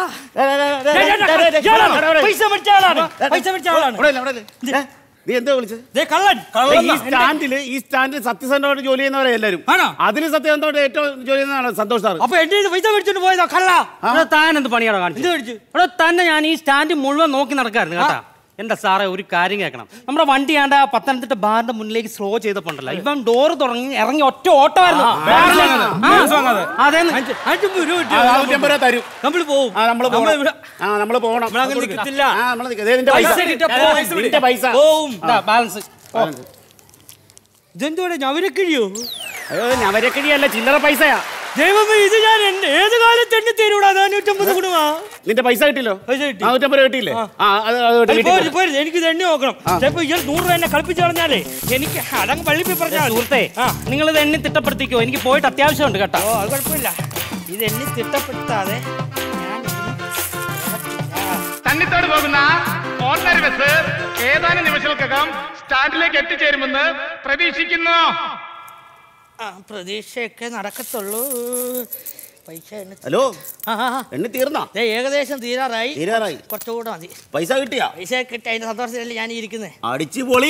S7: പൈസ പിടിച്ച ആളാണ് പൈസ പിടിച്ച ആളാണ്
S1: അവിടെ ഇല്ല, അവിടെ ഇല്ല. ഏ, നീ എന്താ വിളിച്ചത്
S7: ദേ കള്ളൻ
S1: ഈ സ്റ്റാൻഡില് ഈ സ്റ്റാൻഡിൽ സത്യസന്ധമായിട്ട് ജോലി ചെയ്യുന്നവരെ എല്ലാരും
S7: ആണോ?
S1: അതിന് സത്യസന്ധമായിട്ട് ഏറ്റവും ജോലി ചെയ്യുന്നതാണ് സന്തോഷ് സാർ
S7: അപ്പൊ എന്റെ കയ്യിന്ന് പൈസ പിടിച്ചോണ്ട് പോയതാ കള്ള
S8: താൻ എന്ത് പണിയാണോ
S7: എന്ത്
S8: കാണിച്ചത്
S7: പിടിച്ചു
S8: ഇവിടെ തന്നെ ഞാൻ ഈ സ്റ്റാൻഡ് മുഴുവൻ നോക്കി നടക്കായിരുന്നു കേട്ടാ
S7: എന്റെ സാറേ ഒരു കാര്യം കേൾക്കണം നമ്മുടെ വണ്ടി ആണ്ട് ആ പത്തനംതിട്ട ബാറിന്റെ മുന്നിലേക്ക് സ്ലോ ചെയ്തപ്പോണ്ടല്ലോ ഇവൻ ഡോറ് തുടങ്ങി ഇറങ്ങി ഒറ്റ ഓട്ടമായിരുന്നു അതെ
S1: നൂറ്റമ്പത് രൂപ തരും
S7: നമ്മൾ പോവും
S1: ആ നമ്മള്
S7: നമ്മള്
S1: പോണം
S7: ഇവിടെ-
S1: ആ നമ്മള് പോണം
S7: നമ്മളങ്ങ് നിക്കത്തില്ല.
S1: ആ നമ്മള് നിക്ക. ദേ നിന്റെ പൈസ
S7: പൈസ കിട്ടിയ പോവും.
S1: നിന്റെ പൈസ
S7: പോവും ബാലൻസ്
S8: ഇതെന്തോടെ ഞവരക്കിഴിയോ
S1: അയ്യോ ഞവരക്കിഴിയല്ല ചില്ലറ പൈസയാ
S8: ദൈവമേ ഇത് ഞാൻ എന്നെ- ഏത് കാലത്ത് എണ്ണി തരൂടാ നാനൂറ്റമ്പത് കുടുംബ
S1: നിന്റെ പൈസ കിട്ടില്ലോ
S8: പൈസ കിട്ടി.
S1: നാനൂറ്റമ്പത് രൂപ കിട്ടിയില്ലേ ആ അത് അത്
S8: അല്ല,
S1: വീട്ടിൽ
S8: പോര്,
S1: പോ.
S8: പോര്, എനിക്ക് ഇത് എണ്ണി നോക്കണം ചിലപ്പോ ഇയാൾ നൂറ് രൂപ എന്നെ കളിപ്പിച്ചു കളഞ്ഞാലേ എനിക്ക് അതങ്ങ് പള്ളിപ്പി പറഞ്ഞാൽ
S7: സുഹൃത്തെ നിങ്ങൾ ഇത് എണ്ണി തിട്ടപ്പെടുത്തിക്കോ എനിക്ക് പോയിട്ട് അത്യാവശ്യമുണ്ട് കേട്ടോ
S8: ഓ അത് കുഴപ്പമില്ല ഇത് എണ്ണി തിട്ടപ്പെടുത്താതെ ഞാൻ
S6: തന്നിത്തോട് പോകുന്ന ഓർഡിനറി ബസ് ഏതാനും നിമിഷങ്ങൾക്കകം സ്റ്റാൻഡിലേക്ക് എത്തിച്ചേരുമെന്ന് പ്രതീക്ഷിക്കുന്നു
S8: ആ പ്രതീക്ഷയൊക്കെ നടക്കത്തുള്ളൂ പൈസ എണ്ണി
S1: ഹലോ
S8: ആ, ആ, ആ.
S1: എണ്ണി തീർന്നാ
S8: ദേ, ഏകദേശം തീരാറായി
S1: തീരാറായി
S8: കുറച്ചുകൂടെ മതി
S1: പൈസ കിട്ടിയാ
S8: പൈസ കിട്ടി അതിന്റെ സന്തോഷത്തിലല്ലേ ഞാൻ ഇരിക്കുന്നത്
S1: അടിച്ചു പൊളി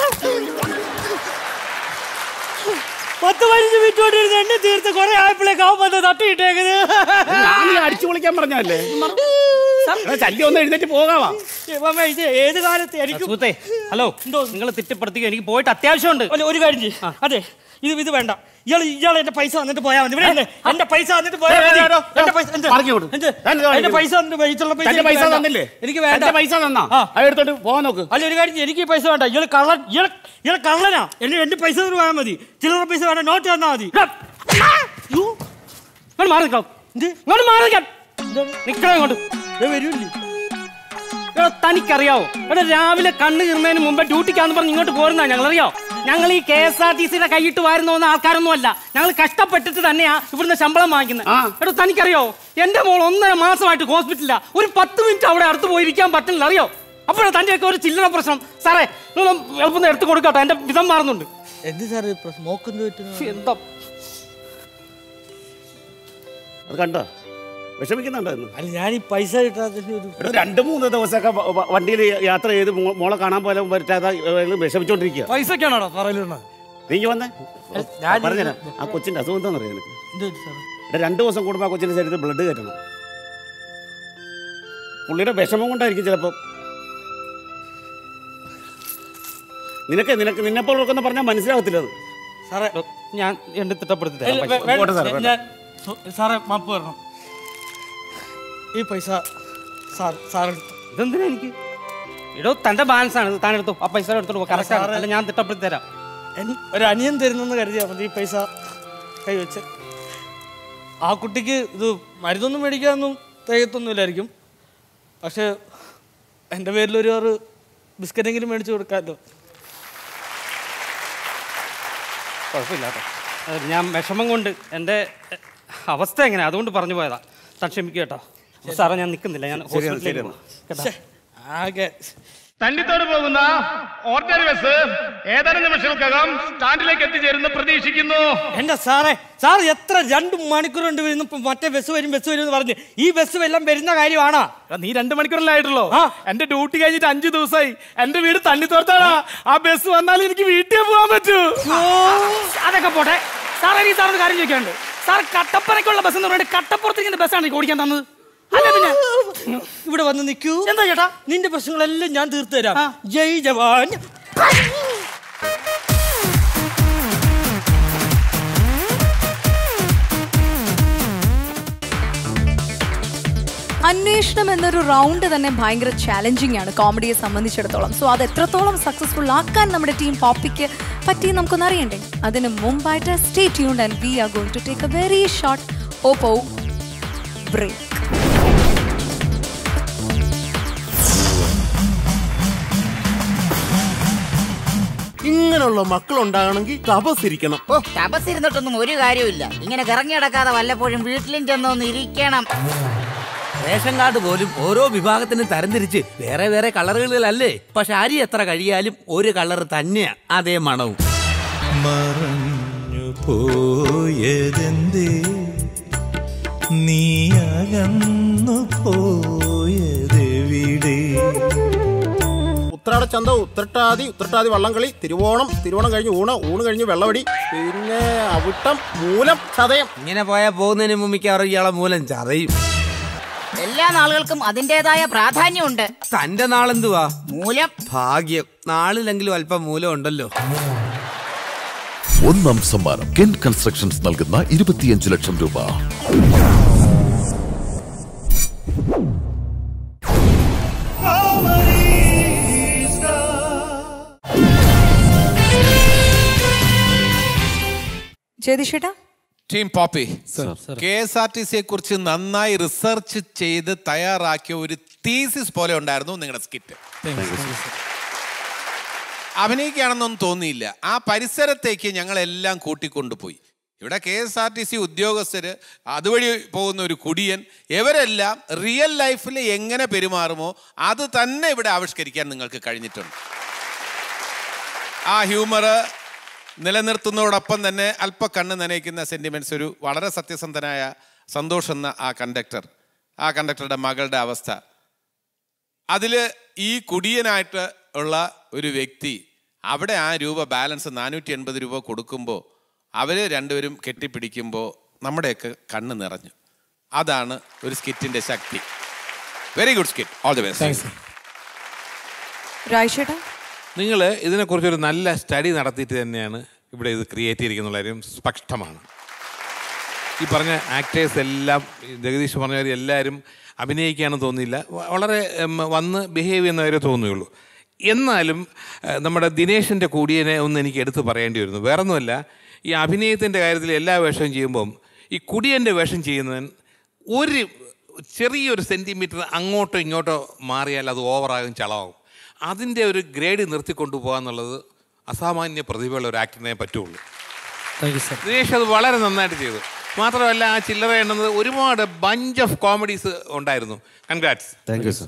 S8: പത്ത് പതിനഞ്ച് മിനിറ്റ് കൊണ്ടിരുന്ന് എണ്ണി തീർത്ത് കുറെ ആയപ്പോഴേക്ക് അവൻ വന്ന് തട്ടിയിട്ടേക്കുന്നത്
S1: ഞാൻ അടിച്ചു പൊളിക്കാൻ പറഞ്ഞല്ലേ എടാ, ശല്യം ഒന്ന് എഴുന്നേറ്റ് പോകാവാ
S8: ഇവമ്മ, ഇത് ഏത് കാലത്ത് എനിക്ക്
S7: സുഹൃത്തെ ഹലോ നിങ്ങൾ തിട്ടപ്പെടുത്തിക്കോ എനിക്ക് പോയിട്ട് അത്യാവശ്യമുണ്ട്
S8: അല്ല, ഒരു കാര്യം ചെയ്യ്. അതെ ഇത് ഇത് വേണ്ട ഇയാൾ ഇയാൾ എന്റെ പൈസ തന്നിട്ട് പോയാൽ മതി ഇവിടെ ഇല്ലേ? എന്റെ പൈസ തന്നിട്ട് പോയാൽ മതി
S1: ഏ, ഏ, ഏ,
S8: എന്റെ പൈസ എന്ത്?
S1: മറിഞ്ഞു കൊടു.
S8: എന്ത്?
S1: ഞാൻ ഇത്
S8: എന്റെ പൈസ തന്നിട്ട് പൈസയുള്ള പൈസ
S1: തന്റെ
S8: എനിക്ക്
S1: പൈസ
S8: വേണ്ട.
S1: തന്നില്ലേ
S8: എനിക്ക് വേണ്ട
S1: തന്റെ പൈസ തന്നാ
S8: ആ.
S1: അത് എടുത്തോട്ട് പോവാൻ നോക്ക്
S8: അല്ല ഒരു കാര്യം ചെയ്യ്, എനിക്ക് ഈ പൈസ വേണ്ട ഇയാൾ കള്ളൻ ഇയാൾ ഇയാൾ കള്ളനാ എന്റെ എന്റെ പൈസ തന്നിട്ട് പോയാൽ മതി ചില്ലറ പൈസ വേണ്ട നോട്ട് തന്നാ മതി
S7: ഇങ്ങോട്ട് മാറി നിൽക്കാം ഇങ്ങോട്ട് മാറി നിൽക്കാം നിൽക്കണം ഇങ്ങോട്ട്
S8: ദേ വരൂല്ലേ
S7: എടാ, തനിക്കറിയാവോ എടാ രാവിലെ കണ്ണ് കീറുന്നതിന് മുമ്പ് ഡ്യൂട്ടിക്കാന്ന് പറഞ്ഞ് ഇങ്ങോട്ട് പോരുന്ന ഞങ്ങൾ അറിയോ ഞങ്ങൾ ഈ കെ എസ് ആർ ടി സിയുടെ കൈയിട്ട് വാരുന്ന പോകുന്ന ആൾക്കാരൊന്നും അല്ല ഞങ്ങൾ കഷ്ടപ്പെട്ടിട്ട് തന്നെയാ ഇവിടുന്ന് ശമ്പളം വാങ്ങിക്കുന്നത്
S1: ആ.
S7: എടാ തനിക്കറിയോ എന്റെ മോൾ ഒന്നര മാസമായിട്ട് ഹോസ്പിറ്റലില്ല ഒരു പത്ത് മിനിറ്റ് അവിടെ അടുത്ത് പോയിരിക്കാൻ പറ്റില്ല അറിയോ അപ്പോഴാണ് തന്റെയൊക്കെ ഒരു ചില്ലറ പ്രശ്നം സാറേ നിങ്ങൾ എളുപ്പം എടുത്ത് കൊടുക്കട്ടോ എന്റെ വിധം മാറുന്നുണ്ട്
S8: എന്ത് സാർ സ്മോക്ക് പറ്റുന്നു
S7: എന്താ
S1: അത് കണ്ടോ വിഷമിക്കുന്നുണ്ടോ ഇന്ന്
S8: അല്ല ഞാൻ ഈ പൈസ കിട്ടാത്തതിന്റെ ഒരു
S1: എടാ, രണ്ട് മൂന്ന് ദിവസമൊക്കെ വണ്ടിയിൽ യാത്ര ചെയ്ത് മോ- മോളെ കാണാൻ പോലും പറ്റാതെ അയാള് വിഷമിച്ചോണ്ടിരിക്കുക
S5: പൈസക്കാണോടാ പറയലുണ്ട്
S1: നീ ഇങ്ങ് വന്നേ പറഞ്ഞുതരാം ആ കൊച്ചിന്റെ അസുഖം എന്താണെന്നറിയാം നിനക്ക്
S8: എന്ത് സാർ
S1: എടാ രണ്ട് ദിവസം കൂടുമ്പോൾ ആ കൊച്ചിന്റെ ശരീരത്തിൽ ബ്ലഡ് കയറ്റണം പുള്ളിയുടെ വിഷമം കൊണ്ടായിരിക്കും ചിലപ്പോൾ നിനക്ക് നിനക്ക് നിന്നെപ്പോലൊക്കെ പറഞ്ഞാൽ മനസ്സിലാകത്തില്ല അത്
S8: സാറേ
S7: ഞാൻ എന്റെ തിട്ടപ്പെടുത്തി
S8: ഇല്ല,
S7: തരാം
S8: വേ- വേണ്ട.
S1: പോട്ടെ സാറേ,
S8: ഞാൻ- സോ- സാറേ മാപ്പ് തരണം ഈ പൈസ സാർ സാർ എടുത്തു
S7: ഇതെന്തിനാ എനിക്ക് ഇടോ തന്റെ ബാലൻസ് ആണ് ഇത് താൻ എടുത്തു ആ പൈസ എടുത്തോട്ട് കറക്റ്റ് ആണ് അല്ല ഞാൻ തിട്ടപ്പെടുത്തി തരാം
S8: എൻ- ഒരു അനിയൻ തരുന്നെന്ന് കരുതിയാൽ മതി ഈ പൈസ കൈവച്ച് ആ കുട്ടിക്ക് ഇത് മരുന്നൊന്നും മേടിക്കാനൊന്നും തികത്തൊന്നുമില്ലായിരിക്കും പക്ഷെ എൻ്റെ പേരിൽ ഒരു ആറ് ബിസ്ക്കറ്റെങ്കിലും മേടിച്ച് കൊടുക്കാമല്ലോ
S7: കുഴപ്പമില്ല കേട്ടോ അത് ഞാൻ വിഷമം കൊണ്ട് എൻ്റെ എ, അവസ്ഥ എങ്ങനെ അതുകൊണ്ട് പറഞ്ഞു പോയതാ താൻ ക്ഷമിക്കുക കേട്ടോ സാറേ ഞാൻ നിൽക്കുന്നില്ല ഞാൻ ഹോസ്പിറ്റലിലേക്ക് പോകാം കേട്ടോ
S8: ശ്ശെ, ആകെ
S6: തന്നിത്തോട് പോകുന്ന ഓർഡിനറി ബസ് ഏതാനും നിമിഷങ്ങൾക്കകം സ്റ്റാൻഡിലേക്ക് എത്തിച്ചേരുമെന്ന് പ്രതീക്ഷിക്കുന്നു
S8: എന്റെ സാറേ സാർ എത്ര രണ്ട് മണിക്കൂർ കൊണ്ട് വരുന്നു ഇപ്പൊ മറ്റേ ബസ് വരും ബസ് വരും എന്ന് പറഞ്ഞ് ഈ ബസ് എല്ലാം വരുന്ന കാര്യമാണോ
S5: എടാ, നീ രണ്ട് മണിക്കൂറല്ലേ ആയിട്ടുള്ളൂ
S8: ആ.
S5: എന്റെ ഡ്യൂട്ടി കഴിഞ്ഞിട്ട് അഞ്ചു ദിവസമായി എന്റെ വീട് തണ്ണിത്തോർത്താടാ ആ ബസ് വന്നാൽ എനിക്ക് വീട്ടിൽ പോകാൻ പറ്റൂ
S8: അതൊക്കെ പോട്ടെ സാറേ ഈ സാറിന് കാര്യം ചോദിക്കാണ്ട് സാർ കട്ടപ്പനയ്ക്കുള്ള ബസ് എന്ന് പറഞ്ഞിട്ട് കട്ടപ്പുറത്തേക്ക് ബസ്സാണ് എനിക്ക് ഓടിക്കാൻ തന്നത് അല്ല പിന്നെ ഇവിടെ വന്ന് നിൽക്കൂ എന്താ ചേട്ടാ നിന്റെ പ്രശ്നങ്ങളെല്ലാം ഞാൻ തീർത്തു തരാം ജയ് ജവാൻ
S2: അന്വേഷണം എന്നൊരു റൗണ്ട് തന്നെ ഭയങ്കര ചാലഞ്ചിങ് ആണ് കോമഡിയെ സംബന്ധിച്ചിടത്തോളം സോ അത് എത്രത്തോളം സക്സസ്ഫുൾ ആക്കാൻ നമ്മുടെ ടീം പോപ്പിക്ക് പറ്റി നമുക്കൊന്ന് അറിയണ്ടേ അതിന് മുമ്പായിട്ട് stay tuned and we are going to take a very short Oppo break
S10: ഇങ്ങനെയുള്ള മക്കളുണ്ടാകണമെങ്കിൽ തപസ്സിരിക്കണം ഓ
S11: തപസ്സിരുന്നിട്ടൊന്നും ഒരു കാര്യമില്ല ഇങ്ങനെ കറങ്ങി നടക്കാതെ വല്ലപ്പോഴും വീട്ടിലും ചെന്നൊന്ന് ഇരിക്കണം
S12: റേഷൻ കാർഡ് പോലും ഓരോ വിഭാഗത്തിനും തരംതിരിച്ച് വേറെ വേറെ കളറുകളിലല്ലേ പക്ഷെ അരി എത്ര കഴിയാലും ഒരു കളർ തന്നെയാ അതേ മണവും
S13: മറഞ്ഞു പോയതെന്തേ നീ അകന്നു പോയതെവിടെ
S10: ഉത്രാട ചന്ത ഉത്രട്ടാതി ഉത്രട്ടാതി വള്ളംകളി തിരുവോണം തിരുവോണം കഴിഞ്ഞ് ഊണ് ഊണ് കഴിഞ്ഞ് വെള്ളവടി പിന്നെ അവിട്ടം മൂലം ചതയം
S12: ഇങ്ങനെ പോയാൽ പോകുന്നതിന് മുമ്പ് മിക്കവാറും ഇയാളെ മൂലം ചതയും
S11: എല്ലാ നാളുകൾക്കും അതിൻ്റെതായ പ്രാധാന്യമുണ്ട്
S12: തന്റെ നാളെന്തുവാ
S11: മൂലം
S12: ഭാഗ്യം നാളിലെങ്കിലും അല്പം മൂലം ഉണ്ടല്ലോ
S14: ഒന്നാം സമ്മാനം കെൻ കൺസ്ട്രക്ഷൻസ് നൽകുന്ന ഇരുപത്തിയഞ്ച് ലക്ഷം രൂപ
S2: ജ്യോതിഷേട്ടാ
S3: team Poppy K S R T സിയെ കുറിച്ച് നന്നായി റിസർച്ച് ചെയ്ത് തയ്യാറാക്കിയ ഒരു തീസിസ് പോലെ ഉണ്ടായിരുന്നു നിങ്ങളുടെ സ്കിറ്റ് അഭിനയിക്കുകയാണെന്നൊന്നും തോന്നിയില്ല ആ പരിസരത്തേക്ക് ഞങ്ങളെല്ലാം കൂട്ടിക്കൊണ്ടുപോയി ഇവിടെ K S R T C ഉദ്യോഗസ്ഥര് അതുവഴി പോകുന്ന ഒരു കുടിയൻ ഇവരെല്ലാം റിയൽ ലൈഫിൽ എങ്ങനെ പെരുമാറുമോ അത് തന്നെ ഇവിടെ ആവിഷ്കരിക്കാൻ നിങ്ങൾക്ക് കഴിഞ്ഞിട്ടുണ്ട് ആ ഹ്യൂമർ നിലനിർത്തുന്നതോടൊപ്പം തന്നെ അല്പ കണ്ണ് നനയിക്കുന്ന സെന്റിമെന്റ്സ് ഒരു വളരെ സത്യസന്ധനായ സന്തോഷ് എന്ന ആ കണ്ടക്ടർ ആ കണ്ടക്ടറുടെ മകളുടെ അവസ്ഥ അതിൽ ഈ കുടിയനായിട്ട് ഉള്ള ഒരു വ്യക്തി അവിടെ ആ രൂപ ബാലൻസ് നാനൂറ്റി എൺപത് രൂപ കൊടുക്കുമ്പോൾ അവർ രണ്ടുപേരും കെട്ടിപ്പിടിക്കുമ്പോൾ നമ്മുടെയൊക്കെ കണ്ണ് നിറഞ്ഞു അതാണ് ഒരു സ്കിറ്റിൻ്റെ ശക്തി very good skit all the best
S2: രാജേട്ടാ
S3: നിങ്ങൾ ഇതിനെക്കുറിച്ചൊരു നല്ല സ്റ്റഡി നടത്തിയിട്ട് തന്നെയാണ് ഇവിടെ ഇത് ക്രിയേറ്റ് ചെയ്തിരിക്കുന്ന കാര്യം സ്പഷ്ടമാണ് ഈ പറഞ്ഞ ആക്ടേഴ്സ് എല്ലാം ഈ ജഗദീഷ് പറഞ്ഞ കാര്യം എല്ലാവരും അഭിനയിക്കാനും തോന്നിയില്ല വ- വളരെ ഉം, വന്ന് ബിഹേവ് ചെയ്യുന്നവരെ തോന്നുകയുള്ളൂ എന്നാലും ഏഹ്, നമ്മുടെ ദിനേശിൻ്റെ കൂടിയനെ ഒന്ന് എനിക്ക് എടുത്തു പറയേണ്ടി വരുന്നു വേറൊന്നുമല്ല ഈ അഭിനയത്തിൻ്റെ കാര്യത്തിൽ എല്ലാ വേഷവും ചെയ്യുമ്പം ഈ കുടിയൻ്റെ വേഷം ചെയ്യുന്നവൻ ഒരു ചെറിയൊരു സെൻറ്റിമീറ്റർ അങ്ങോട്ടോ ഇങ്ങോട്ടോ മാറിയാൽ അത് ഓവറാകും ചളമാകും അതിൻ്റെ ഒരു ഗ്രേഡ് നിർത്തിക്കൊണ്ടു പോകുക എന്നുള്ളത് അസാമാന്യ പ്രതിഭയുള്ള ഒരു ആക്ടറിനെ പറ്റുള്ളൂ ദിനേഷ് അത് വളരെ നന്നായിട്ട് ചെയ്തു മാത്രമല്ല ആ ചില്ലറ എണ്ണുന്നത് ഒരുപാട് ബഞ്ച് ഓഫ് കോമഡീസ് ഉണ്ടായിരുന്നു congrats
S1: thank you sir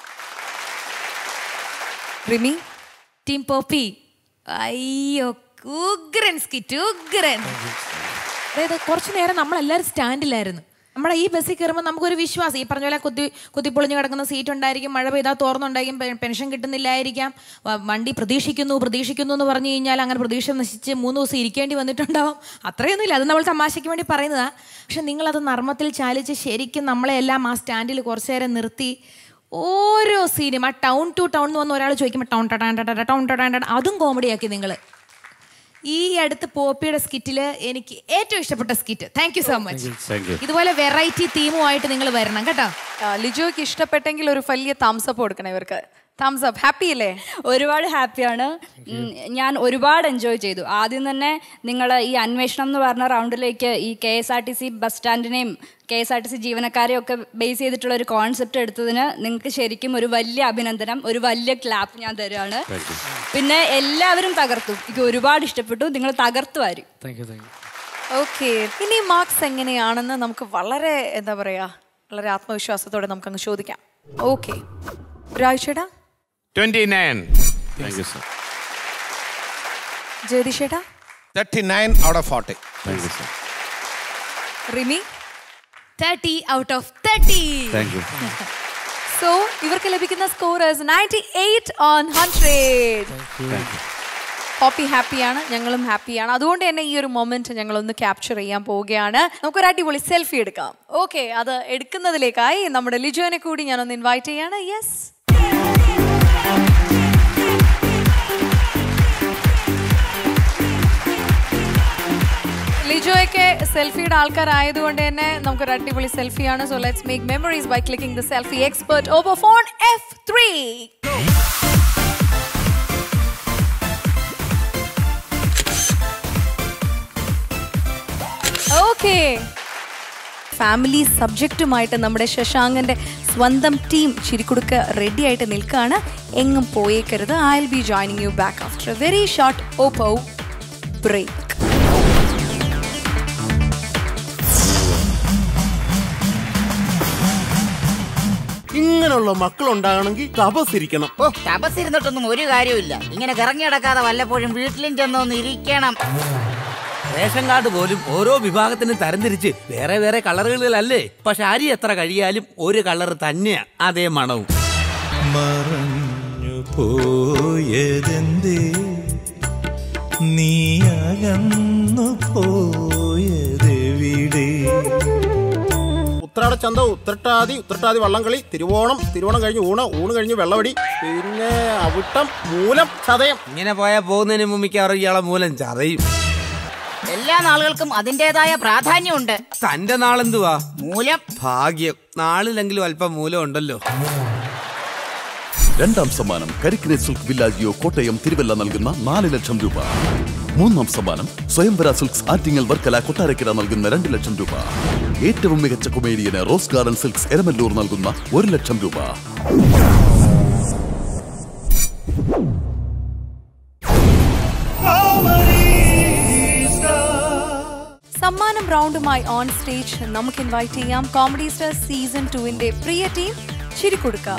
S2: Rimi
S15: team Poppy അയ്യോ ഉഗ്രൻ സ്കിറ്റ് ഉഗ്രൻ അതായത് കുറച്ചു നേരം നമ്മളെല്ലാവരും സ്റ്റാൻഡിലായിരുന്നു നമ്മുടെ ഈ ബസ്സിൽ കയറുമ്പോൾ നമുക്കൊരു വിശ്വാസം ഈ പറഞ്ഞ പോലെ കുത്തി കുത്തിപ്പൊളിഞ്ഞ് കിടക്കുന്ന സീറ്റ് ഉണ്ടായിരിക്കും മഴ പെയ്താൽ തോർന്നുണ്ടായിരിക്കും പെ- പെൻഷൻ കിട്ടുന്നില്ലായിരിക്കാം വ- വണ്ടി പ്രതീക്ഷിക്കുന്നു പ്രതീക്ഷിക്കുന്നു എന്ന് പറഞ്ഞു കഴിഞ്ഞാൽ അങ്ങനെ പ്രതീക്ഷ നശിച്ച് മൂന്ന് ദിവസം ഇരിക്കേണ്ടി വന്നിട്ടുണ്ടാവും അത്രയൊന്നുമില്ല അത് നമ്മൾ തമാശയ്ക്ക് വേണ്ടി പറയുന്നതാണ് പക്ഷെ നിങ്ങളത് നർമ്മത്തിൽ ചാലിച്ച് ശരിക്കും നമ്മളെ എല്ലാം ആ സ്റ്റാൻഡിൽ കുറച്ചു നേരം നിർത്തി ഓരോ സീനും ആ ടൗൺ ടു ടൗൺ എന്ന് വന്ന് ഒരാൾ ചോദിക്കുമ്പോൾ ടൗൺ ടടാൻ ടടാ ടൗൺ ടടാൻ ടടാ അതും കോമഡിയാക്കി നിങ്ങൾ ഈ അടുത്ത് പോപ്പിയുടെ സ്കിറ്റിൽ എനിക്ക് ഏറ്റവും ഇഷ്ടപ്പെട്ട skit thank you so much
S1: thank you
S15: ഇതുപോലെ വെറൈറ്റി തീമുമായിട്ട് നിങ്ങൾ വരണം കേട്ടോ
S2: ആ, ലിജോയ്ക്ക് ഇഷ്ടപ്പെട്ടെങ്കിൽ ഒരു വലിയ തംസ് അപ്പ് കൊടുക്കണം ഇവർക്ക് തംസ് അപ്പ് ഹാപ്പി അല്ലേ
S16: ഒരുപാട് ഹാപ്പിയാണ് ഉം, ഞാൻ ഒരുപാട് എൻജോയ് ചെയ്തു ആദ്യം തന്നെ നിങ്ങൾ ഈ അന്വേഷണം എന്ന് പറഞ്ഞ റൗണ്ടിലേക്ക് ഈ K S R T C bus സ്റ്റാൻഡിനെയും K S R T C ജീവനക്കാരെയും ഒക്കെ ബേസ് ചെയ്തിട്ടുള്ള ഒരു കോൺസെപ്റ്റ് എടുത്തതിന് നിങ്ങൾക്ക് ശരിക്കും ഒരു വലിയ അഭിനന്ദനം ഒരു വലിയ ക്ലാപ്പ് ഞാൻ തരുവാണ് പിന്നെ എല്ലാവരും തകർത്തു എനിക്ക് ഒരുപാട് ഇഷ്ടപ്പെട്ടു നിങ്ങൾ തകർത്തു വരും
S2: ഓക്കെ ഇനി മാർക്സ് എങ്ങനെയാണെന്ന് നമുക്ക് വളരെ എന്താ പറയാ വളരെ ആത്മവിശ്വാസത്തോടെ നമുക്ക് അങ്ങ് ചോദിക്കാം ഓക്കെ രാജേട്ടാ
S3: twenty nine
S1: thank you sir
S2: ജയതിഷേട്ടാ
S3: thirty nine out of forty
S1: thank you sir
S2: Rimi
S15: thirty out of thirty
S1: thank you
S2: so ഇവർക്ക് ലഭിക്കുന്ന scorers ninety eight on hundred
S1: thank you
S2: Poppy ഹാപ്പിയാണ് ഞങ്ങളും ഹാപ്പിയാണ് അതുകൊണ്ട് തന്നെ ഈ ഒരു മൊമെന്റ് ഞങ്ങൾ ഒന്ന് ക്യാപ്ചർ ചെയ്യാൻ പോവുകയാണ് നമുക്കൊരു അടിപൊളി സെൽഫി എടുക്കാം ഓക്കെ അത് എടുക്കുന്നതിലേക്കായി നമ്മുടെ ലിജോനെ കൂടി ഞാനൊന്ന് ഇൻവൈറ്റ് ചെയ്യാണ് യെസ് ലിജോയൊക്കെ സെൽഫിയുടെ ആൾക്കാരായതുകൊണ്ട് തന്നെ നമുക്കൊരു അടിപൊളി സെൽഫിയാണ് so let's make memories by clicking the selfie expert over phone F three okay family സബ്ജക്റ്റുമായിട്ട് നമ്മുടെ ശശാങ്കന്റെ സ്വന്തം ടീം ചിരിക്കുടുക്ക റെഡി ആയിട്ട് നിൽക്കുകയാണ് എങ്ങും പോയേക്കരുത് I will be joining you back after a very short Oppo break
S10: ഇങ്ങനെയുള്ള മക്കളുണ്ടാകണമെങ്കിൽ തപസിരിക്കണം ഓ
S11: തപസ്സിരുന്നിട്ടൊന്നും ഒരു കാര്യമില്ല ഇങ്ങനെ കറങ്ങി നടക്കാതെ വല്ലപ്പോഴും വീട്ടിലും ചെന്നൊന്ന് ഇരിക്കണം
S12: റേഷൻ കാർഡ് പോലും ഓരോ വിഭാഗത്തിനും തരംതിരിച്ച് വേറെ വേറെ കളറുകളിലല്ലേ പക്ഷെ അരി എത്ര കഴിയാലും ഒരു കളർ തന്നെയാ അതേ മണവും
S13: മറഞ്ഞു പോയതെന്തേ നീ അകന്നു പോയതെവിടെ
S10: ഉത്രാട ഉത്രട്ടാട ചന്ത ഉത്രട്ടാതി ഉത്രട്ടാതി വള്ളംകളി തിരുവോണം തിരുവോണം കഴിഞ്ഞ് ഊണ് ഊണ് കഴിഞ്ഞ് വെള്ളവടി പിന്നെ അവിട്ടം മൂലം ചതയം
S12: ഇങ്ങനെ പോയാൽ പോകുന്നതിന് മുമ്പ് മിക്കവാറും ഇയാളെ മൂലം ചതയും
S11: എല്ലാ നാളുകൾക്കും അതിൻ്റെതായ പ്രാധാന്യമുണ്ട്
S12: തന്റെ നാളെന്തുവാ
S11: മൂലം
S12: ഭാഗ്യം നാളിലെങ്കിലും അല്പം മൂലം ഉണ്ടല്ലോ
S14: രണ്ടാം സമ്മാനം കരിക്കിനെ സിൽക്ക് വില്ലാജിയോ കോട്ടയം തിരുവല്ല നൽകുന്ന നാല് ലക്ഷം രൂപ മൂന്നാം സമ്മാനം സ്വയംവര സിൽക്സ് ആറ്റിങ്ങൽ വർക്കല കൊട്ടാരക്കര നൽകുന്ന രണ്ട് ലക്ഷം രൂപ ഏറ്റവും മികച്ച കൊമേഡിയന് റോസ് ഗാർഡൻ സിൽക്സ് എരമല്ലൂർ നൽകുന്ന ഒരു ലക്ഷം രൂപ
S2: സമ്മാനം റൗണ്ടുമായി ഓൺ സ്റ്റേജ് നമുക്ക് ഇൻവൈറ്റ് ചെയ്യാം കോമഡി സ്റ്റാർ സീസൺ ടുവിന്റെ പ്രിയ ടീം ചിരിക്കൊടുക്ക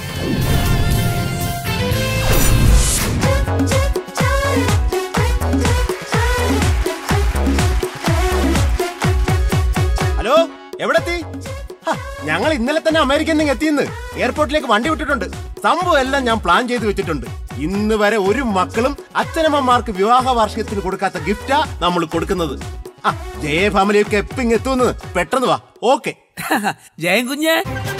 S10: ഹലോ എവിടെത്തി ഹ, ഞങ്ങൾ ഇന്നലെ തന്നെ അമേരിക്കയിൽ നിന്ന് എത്തിയെന്ന് എയർപോർട്ടിലേക്ക് വണ്ടി വിട്ടിട്ടുണ്ട് സംഭവം എല്ലാം ഞാൻ പ്ലാൻ ചെയ്ത് വെച്ചിട്ടുണ്ട് ഇന്ന് വരെ ഒരു മക്കളും അച്ഛനമ്മമാർക്ക് വിവാഹ വാർഷികത്തിന് കൊടുക്കാത്ത ഗിഫ്റ്റാ നമ്മൾ കൊടുക്കുന്നത് ആ, ജയ ഫാമിലിയൊക്കെ എപ്പിങ് എത്തുമെന്ന് പെട്ടെന്ന് വാ ഓക്കെ
S12: ജയൻ കുഞ്ഞ്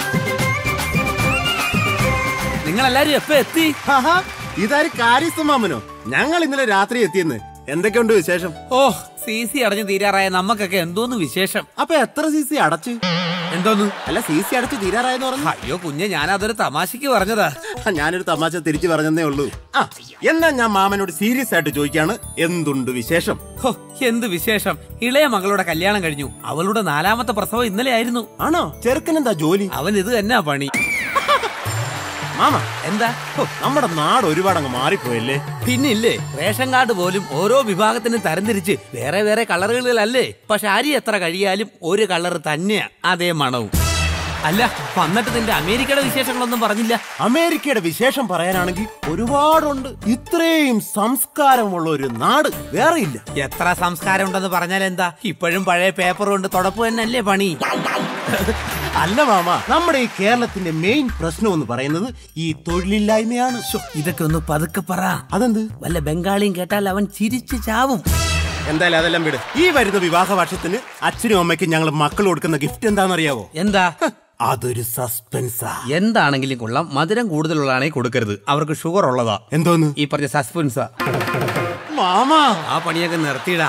S12: നിങ്ങൾ എല്ലാരും എപ്പോ എത്തി
S10: ഇതാര് കാര്യസ്ഥമാമനോ ഞങ്ങൾ ഇന്നലെ രാത്രി എത്തിയെന്ന് എന്തൊക്കെയുണ്ട് വിശേഷം
S12: ഓ സി സി അടഞ്ഞു തീരാറായ നമുക്കൊക്കെ എന്തോന്ന് വിശേഷം
S10: അപ്പൊ എത്ര സി സി അടച്ചു
S12: എന്തോന്ന്
S10: അല്ല സി സി അടച്ച് തീരാറായെന്ന് പറഞ്ഞു
S12: അയ്യോ കുഞ്ഞ് ഞാൻ അതൊരു തമാശക്ക് പറഞ്ഞതാ
S10: ഞാനൊരു തമാശ തിരിച്ചു പറഞ്ഞതേ ഉള്ളൂ ആ എന്നാ ഞാൻ മാമനോട് സീരിയസ് ആയിട്ട് ചോദിക്കാണ് എന്തുണ്ട് വിശേഷം
S12: ഹോ, എന്ത് വിശേഷം ഇളയ മകളുടെ കല്യാണം കഴിഞ്ഞു അവളുടെ നാലാമത്തെ പ്രസവം ഇന്നലെ ആയിരുന്നു
S10: ആണോ ചെറുക്കനെന്താ ജോലി
S12: അവൻ ഇത് തന്നെ പണി
S10: മാമ
S12: എന്താ
S10: ഹോ, നമ്മുടെ നാട് ഒരുപാട് അങ്ങ് മാറിപ്പോയല്ലേ
S12: പിന്നില്ലേ റേഷൻ കാർഡ് പോലും ഓരോ വിഭാഗത്തിനും തരംതിരിച്ച് വേറെ വേറെ കളറുകളിലല്ലേ പക്ഷെ അരി എത്ര കഴിയാലും ഒരു കളർ തന്നെയാ അതേ മണവും അല്ല വന്നിട്ട് നിന്റെ അമേരിക്കയുടെ വിശേഷങ്ങളൊന്നും പറഞ്ഞില്ല
S10: അമേരിക്കയുടെ വിശേഷം പറയാനാണെങ്കിൽ ഒരുപാടുണ്ട് ഇത്രയും സംസ്കാരമുള്ള ഒരു നാട് വേറെ ഇല്ല
S12: എത്ര സംസ്കാരം ഉണ്ടെന്ന് പറഞ്ഞാൽ എന്താ ഇപ്പോഴും പഴയ പേപ്പർ കൊണ്ട് തുടപ്പ് തന്നെയല്ലേ പണി
S10: അല്ല മാമ നമ്മുടെ ഈ കേരളത്തിന്റെ മെയിൻ പ്രശ്നം എന്ന് പറയുന്നത് ഈ തൊഴിലില്ലായ്മയാണ്
S12: ഇതൊക്കെ ഒന്ന് പതുക്കെ പറ
S10: അതെന്ത്
S12: വല്ല ബംഗാളിയും കേട്ടാൽ അവൻ ചിരിച്ചു ചാവും
S10: എന്തായാലും അതെല്ലാം വിട് ഈ വരുന്ന വിവാഹ വർഷത്തിന് അച്ഛനും അമ്മയ്ക്കും ഞങ്ങൾ മക്കൾ കൊടുക്കുന്ന ഗിഫ്റ്റ് എന്താണെന്നറിയാവോ
S12: എന്താ
S10: അതൊരു സസ്പെൻസാ
S12: എന്താണെങ്കിലും കൊള്ളാം മധുരം കൂടുതലുള്ളതാണെങ്കിൽ കൊടുക്കരുത് അവർക്ക് ഷുഗർ ഉള്ളതാ
S10: എന്തോന്ന്
S12: ഈ പറഞ്ഞ സസ്പെൻസാ
S10: മാമാ
S12: ആ പണിയൊക്കെ നിർത്തിയിടാ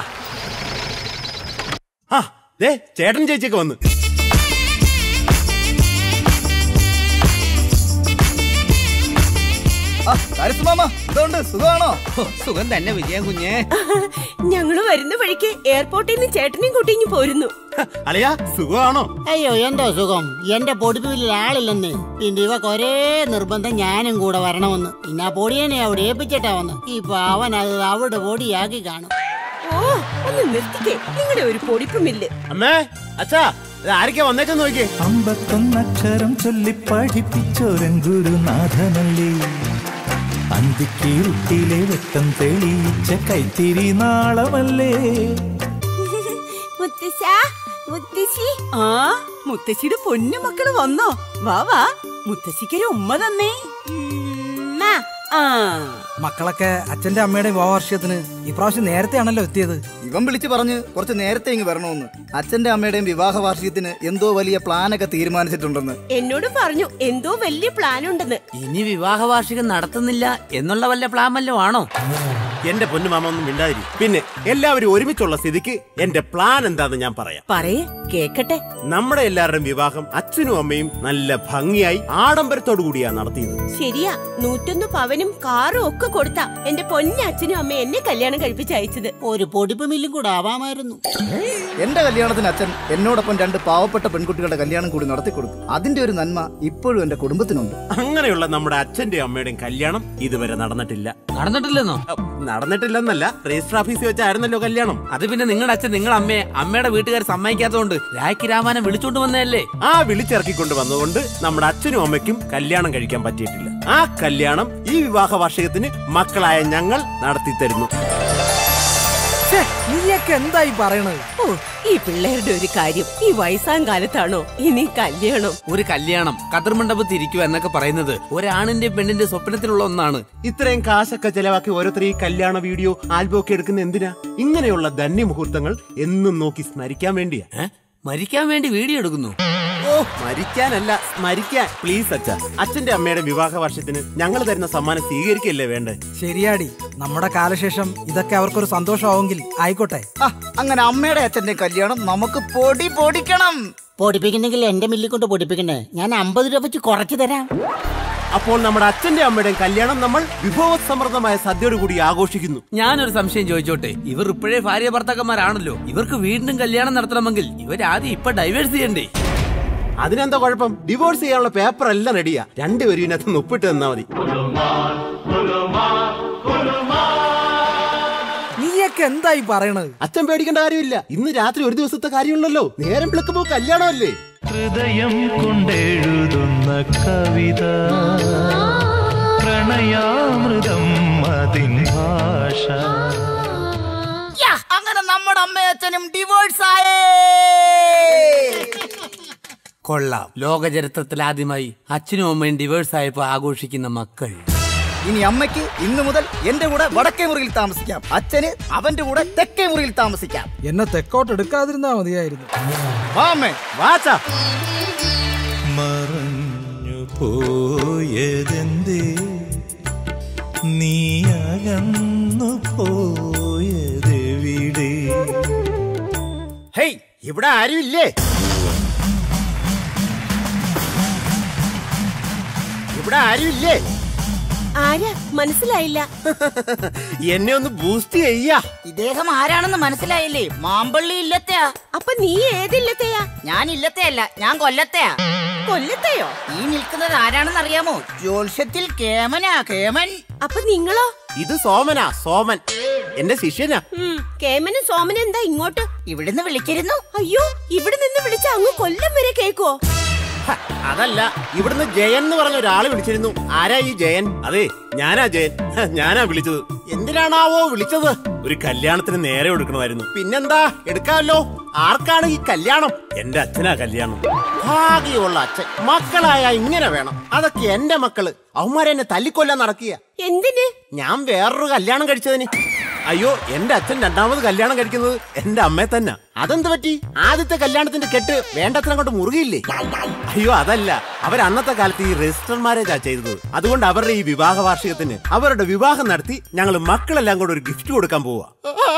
S10: ആ ദേ ചേട്ടൻ ചേച്ചിയൊക്കെ വന്ന്
S17: മാമ എന്തുകൊണ്ട് സുഖമാണോ
S12: സുഖം തന്നെ വിജയം കുഞ്ഞേ
S18: ഞങ്ങള് വരുന്ന വഴിക്ക് എയർപോർട്ടിൽ നിന്ന് ചേട്ടനെയും കൂട്ടിങ്ങി പോരുന്നു
S10: അളിയാ സുഖമാണോ
S19: അയ്യോ എന്തോ സുഖം എന്റെ പൊടിപ്പിൽ ആളില്ലെന്ന് പിന്നെ ഇവക്ക് ഒരേ നിർബന്ധം ഞാനും കൂടെ വരണമെന്ന് പിന്നെ ആ പൊടിയനെ അവിടെ ഏൽപ്പിച്ചിട്ടാ വന്ന് ഇപ്പൊ അവൻ അത് അവിടെ പൊടിയാക്കി കാണും
S18: ഓ ഒന്ന് നിർത്തിക്കേ നിങ്ങളുടെ ഒരു പൊടിപ്പുമില്ല്
S10: അമ്മേ അച്ഛാ ഇത് ആരൊക്കെയാ വന്നേക്കെന്ന് നോക്കിയേ
S13: അമ്പത്തൊന്നക്ഷരം ചൊല്ലി പഠിപ്പിച്ചോരൻ ഗുരുനാഥനല്ലേ അന്തിക്കീർത്തിയിലെ വെട്ടം തെളിയിച്ച കൈത്തിരി നാളമല്ലേ
S18: മുത്തശ്ശ മുത്തശ്ശി ആ മുത്തശ്ശിയുടെ പൊന്നു മക്കള് വന്നോ വാ വാ മുത്തശ്ശിക്കൊരു ഉമ്മ തന്നേ ഉമ്മ. ആ
S17: മക്കളൊക്കെ അച്ഛന്റെ അമ്മയുടെ വിവാഹവാർഷികത്തിന് ഇപ്രാവശ്യം നേരത്തെയാണല്ലോ എത്തിയത് ഇവൻ വിളിച്ചു പറഞ്ഞ് കുറച്ച് നേരത്തെ ഇങ്ങ് വരണമെന്ന് അച്ഛന്റെ അമ്മയുടെയും വിവാഹ വാർഷികത്തിന് എന്തോ വലിയ പ്ലാനൊക്കെ തീരുമാനിച്ചിട്ടുണ്ടെന്ന്
S18: എന്നോട് പറഞ്ഞു എന്തോ വലിയ പ്ലാൻ ഉണ്ടെന്ന്
S12: ഇനി വിവാഹ വാർഷികം നടത്തുന്നില്ല എന്നുള്ള വല്ല പ്ലാൻ വല്ലതും ആണോ
S10: എന്റെ പൊന്നു മാമ ഒന്നും മിണ്ടാതിരി പിന്നെ എല്ലാവരും ഒരുമിച്ചുള്ള സ്ഥിതിക്ക് എന്റെ പ്ലാൻ എന്താന്ന് ഞാൻ പറയാം
S18: പറയേ കേക്കട്ടെ
S10: നമ്മുടെ എല്ലാവരുടെയും വിവാഹം അച്ഛനും അമ്മയും നല്ല ഭംഗിയായി ആഡംബരത്തോടു കൂടിയാ നടത്തിയത്
S18: ശരിയാ നൂറ്റൊന്ന് പവനും കാറും ഒക്കെ കൊടുത്താ എന്റെ പൊന്നച്ഛനും അമ്മയും എന്നെ കല്യാണം കഴിപ്പിച്ച് അയച്ചത്
S19: ഒരു പൊടിപ്പ് മില്ലും കൂടെ ആവാമായിരുന്നു
S17: എന്റെ കല്യാണത്തിന് അച്ഛൻ എന്നോടൊപ്പം രണ്ട് പാവപ്പെട്ട പെൺകുട്ടികളുടെ കല്യാണം കൂടി നടത്തി കൊടുത്തു അതിന്റെ ഒരു നന്മ ഇപ്പോഴും എന്റെ കുടുംബത്തിനുണ്ട്
S10: അങ്ങനെയുള്ള നമ്മുടെ അച്ഛന്റെയും അമ്മയുടെയും കല്യാണം ഇതുവരെ നടന്നിട്ടില്ല
S12: നടന്നിട്ടില്ലെന്നോ
S10: നടന്നിട്ടില്ലെന്നല്ല രജിസ്റ്റർ ഓഫീസിൽ വെച്ചായിരുന്നല്ലോ കല്യാണം
S12: അത് പിന്നെ നിങ്ങളുടെ അച്ഛൻ നിങ്ങളുടെ അമ്മയെ അമ്മയുടെ വീട്ടുകാർ സമ്മതിക്കാത്തതുകൊണ്ട് രാഖി രാമാനം വിളിച്ചോണ്ട് വന്നതല്ലേ
S10: ആ വിളിച്ചിറക്കിക്കൊണ്ട് വന്നതുകൊണ്ട് നമ്മുടെ അച്ഛനും അമ്മയ്ക്കും കല്യാണം കഴിക്കാൻ പറ്റിയിട്ടില്ല ആ കല്യാണം ഈ വിവാഹ വാർഷികത്തിന് മക്കളായ ഞങ്ങൾ നടത്തി തരുന്നു
S17: നീയൊക്കെ എന്തായി പറയണത്
S18: ഓ ഈ പിള്ളേരുടെ ഒരു കാര്യം ഈ വയസ്സാം കാലത്താണോ ഇനി കല്യാണം
S12: ഒരു കല്യാണം കതിർമണ്ഡപത്തിൽ ഇരിക്കുക എന്നൊക്കെ പറയുന്നത് ഒരാണിന്റെ പെണ്ണിന്റെ സ്വപ്നത്തിലുള്ള ഒന്നാണ്
S10: ഇത്രയും കാശൊക്കെ ചെലവാക്കി ഓരോരുത്തർ ഈ കല്യാണ വീഡിയോ ആൽബം ഒക്കെ എടുക്കുന്ന എന്തിനാ ഇങ്ങനെയുള്ള ധന്യ മുഹൂർത്തങ്ങൾ എന്നും നോക്കി സ്മരിക്കാൻ വേണ്ടിയാ
S12: മരിക്കാൻ വേണ്ടി വീഡിയോ എടുക്കുന്നു
S10: ഓ ഓ മരിക്കാനല്ല സ്മരിക്കാൻ പ്ലീസ് അച്ഛ അച്ഛന്റെ അമ്മയുടെ വിവാഹ വർഷത്തിന് ഞങ്ങൾ തരുന്ന സമ്മാനം സ്വീകരിക്കല്ലേ വേണ്ടേ
S17: ശരിയാടി നമ്മുടെ കാലശേഷം ഇതൊക്കെ അവർക്കൊരു സന്തോഷമാവെങ്കിൽ ആയിക്കോട്ടെ
S11: ആ, അങ്ങനെ അമ്മയുടെ അച്ഛന്റെ കല്യാണം നമുക്ക് പൊടി പൊടിക്കണം
S19: പൊടിപ്പിക്കുന്നെങ്കിൽ എന്റെ മില്ലിൽ കൊണ്ട് പൊടിപ്പിക്കണേ ഞാൻ അമ്പത് രൂപ വെച്ച് കുറച്ച് തരാം
S10: അപ്പോൾ നമ്മുടെ അച്ഛന്റെ അമ്മയുടെയും കല്യാണം നമ്മൾ വിഭവസമൃദ്ധമായ സദ്യയോട് കൂടി ആഘോഷിക്കുന്നു
S12: ഞാനൊരു സംശയം ചോദിച്ചോട്ടെ ഇവർ ഇപ്പോഴേ ഭാര്യ ഭർത്താക്കന്മാരാണല്ലോ ഇവർക്ക് വീണ്ടും കല്യാണം നടത്തണമെങ്കിൽ ഇവർ ആദ്യം ഇപ്പൊ ഡൈവേഴ്സ് ചെയ്യണ്ടേ
S10: അതിനെന്താ കുഴപ്പം ഡിവോഴ്സ് ചെയ്യാനുള്ള പേപ്പർ എല്ലാം റെഡിയാ രണ്ടുപേരും ഇതിനകത്ത് നിന്ന് ഒപ്പിട്ട് തന്നാ മതി
S17: നീയൊക്കെ എന്തായി പറയണത്
S10: അച്ഛൻ പേടിക്കേണ്ട കാര്യമില്ല ഇന്ന് രാത്രി ഒരു ദിവസത്തെ കാര്യമുള്ളല്ലോ നേരം വിളിക്കുമ്പോ കല്യാണമല്ലേ
S13: ഹൃദയം കൊണ്ടെഴുതുന്ന കവിത പ്രണയാമൃതം അതിൻ ഭാഷ
S11: യാ, അങ്ങനെ നമ്മുടെ അമ്മയും അച്ഛനും ഡിവോഴ്സ് ആയേ
S12: കൊള്ളാം ലോക ചരിത്രത്തിൽ ആദ്യമായി അച്ഛനും അമ്മയും ഡിവേഴ്സ് ആയപ്പോ ആഘോഷിക്കുന്ന മക്കൾ
S17: ഇനി അമ്മയ്ക്ക് ഇന്നു മുതൽ എന്റെ കൂടെ വടക്കേ മുറിയിൽ താമസിക്കാം അച്ഛന് അവന്റെ കൂടെ തെക്കേ മുറിയിൽ താമസിക്കാം
S20: എന്നെ തെക്കോട്ട് എടുക്കാതിരുന്നാ മതിയായിരുന്നു
S17: വാമേ
S10: വാച്ചാ
S13: മറഞ്ഞു പോയതെന്തേ നീ അകന്നു പോയതെവിടെ
S10: ഹേയ് ഇവിടെ ആരുമില്ലേ ഇവിടെ ആരുമില്ലേ
S18: ആരാ മനസ്സിലായില്ല
S10: എന്നെ ഒന്ന് ബൂസ്റ്റ് ചെയ്യാ
S11: ഇദ്ദേഹം ആരാണെന്ന് മനസ്സിലായില്ലേ മാമ്പള്ളി ഇല്ലത്തെയാ
S18: അപ്പൊ നീ ഏതില്ലത്തെയാ
S11: ഞാൻ ഇല്ലത്തെയല്ല ഞാൻ കൊല്ലത്തെയാ
S18: കൊല്ലത്തെയോ
S11: ഈ നിൽക്കുന്നത് ആരാണെന്ന് അറിയാമോ ജ്യോത്സ്യത്തിൽ കേമനാ കേമൻ
S18: അപ്പൊ നിങ്ങളോ
S10: ഇത് സോമനാ സോമൻ എന്റെ ശിഷ്യനാ
S18: ഉം, കേമനും സോമനും എന്താ ഇങ്ങോട്ട്
S11: ഇവിടുന്ന് വിളിച്ചിരുന്നു
S18: അയ്യോ ഇവിടെ നിന്ന് വിളിച്ച അങ്ങ് കൊല്ലം വരെ കേക്കോ
S10: ഹ, അതല്ല ഇവിടുന്ന് ജയൻ എന്ന് പറഞ്ഞ ഒരാള് വിളിച്ചിരുന്നു ആരാ ഈ ജയൻ അതെ ഞാനാ ജയൻ ഹ, ഞാനാ വിളിച്ചത് എന്തിനാണാവോ വിളിച്ചത് ഒരു കല്യാണത്തിന് നേരെ എടുക്കണമായിരുന്നു പിന്നെന്താ എടുക്കാമല്ലോ ആർക്കാണ് ഈ കല്യാണം എന്റെ അച്ഛനാ കല്യാണം ഭാഗ്യമുള്ള അച്ഛൻ മക്കളായ ഇങ്ങനെ വേണം അതൊക്കെ എന്റെ മക്കള് അവന്മാരെന്നെ തല്ലിക്കൊല്ലാൻ നടക്കുക
S18: എന്തിന്
S10: ഞാൻ വേറൊരു കല്യാണം കഴിച്ചതിന് അയ്യോ എന്റെ അച്ഛൻ രണ്ടാമത് കല്യാണം കഴിക്കുന്നത് എന്റെ അമ്മയെ തന്നെ അതെന്ത് പറ്റി ആദ്യത്തെ കല്യാണത്തിന്റെ കെട്ട് വേണ്ടത്ര കൊണ്ട് മുറുകയില്ലേ അയ്യോ അതല്ല അവർ അന്നത്തെ കാലത്ത് ഈ രജിസ്റ്റർ മാരേജാ ചെയ്തത് അതുകൊണ്ട് അവരുടെ ഈ വിവാഹ വാർഷികത്തിന് അവരുടെ വിവാഹം നടത്തി ഞങ്ങൾ മക്കളെല്ലാം കൂടെ ഒരു ഗിഫ്റ്റ് കൊടുക്കാൻ പോവാ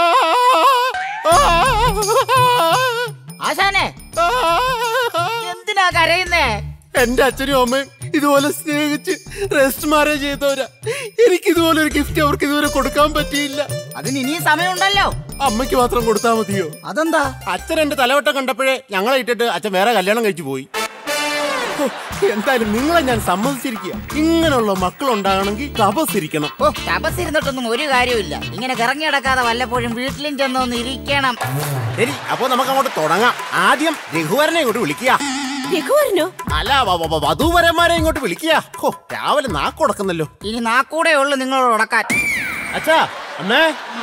S11: ആശാനെ എന്തിനാ കരയുന്നേ
S10: എന്റെ അച്ഛനും അമ്മയും ഇതുപോലെ സ്നേഹിച്ച് രജിസ്റ്റർ മാരേജ് ചെയ്തവരാ എനിക്ക് ഇതുപോലെ ഒരു ഗിഫ്റ്റ് അവർക്ക് ഇതുവരെ കൊടുക്കാൻ പറ്റിയില്ല
S11: അതിന് ഇനിയും സമയമുണ്ടല്ലോ
S10: അമ്മയ്ക്ക് മാത്രം കൊടുത്താൽ മതിയോ
S11: അതെന്താ
S10: അച്ഛൻ എന്റെ തലവട്ടം കണ്ടപ്പോഴേ ഞങ്ങളെ ഇട്ടിട്ട് അച്ഛൻ വേറെ കല്യാണം കഴിച്ചു പോയി ഹോ, എന്തായാലും നിങ്ങളെ ഞാൻ സമ്മതിച്ചിരിക്കുക ഇങ്ങനെയുള്ള മക്കളുണ്ടാകണമെങ്കിൽ കപസിരിക്കണം
S11: ഓ തപസ്സിരുന്നിട്ടൊന്നും ഒരു കാര്യമില്ല ഇങ്ങനെ കറങ്ങി നടക്കാതെ വല്ലപ്പോഴും വീട്ടിലും ചെന്നൊന്ന് ഇരിക്കണം
S10: ശരി അപ്പൊ നമുക്ക് അങ്ങോട്ട് തുടങ്ങാം ആദ്യം രഘുവരനെ ഇങ്ങോട്ട് വിളിക്കുക
S18: രഘുവരനോ
S10: അല്ല വ- വ- വ- വധൂവരന്മാരെ ഇങ്ങോട്ട് വിളിക്കുക ഹോ രാവിലെ നാക്കുടക്കുന്നല്ലോ
S11: ഇനി നാക്കൂടെ ഉള്ളു നിങ്ങളോട് ഉടക്കാൻ
S10: അച്ഛാ അമ്മേ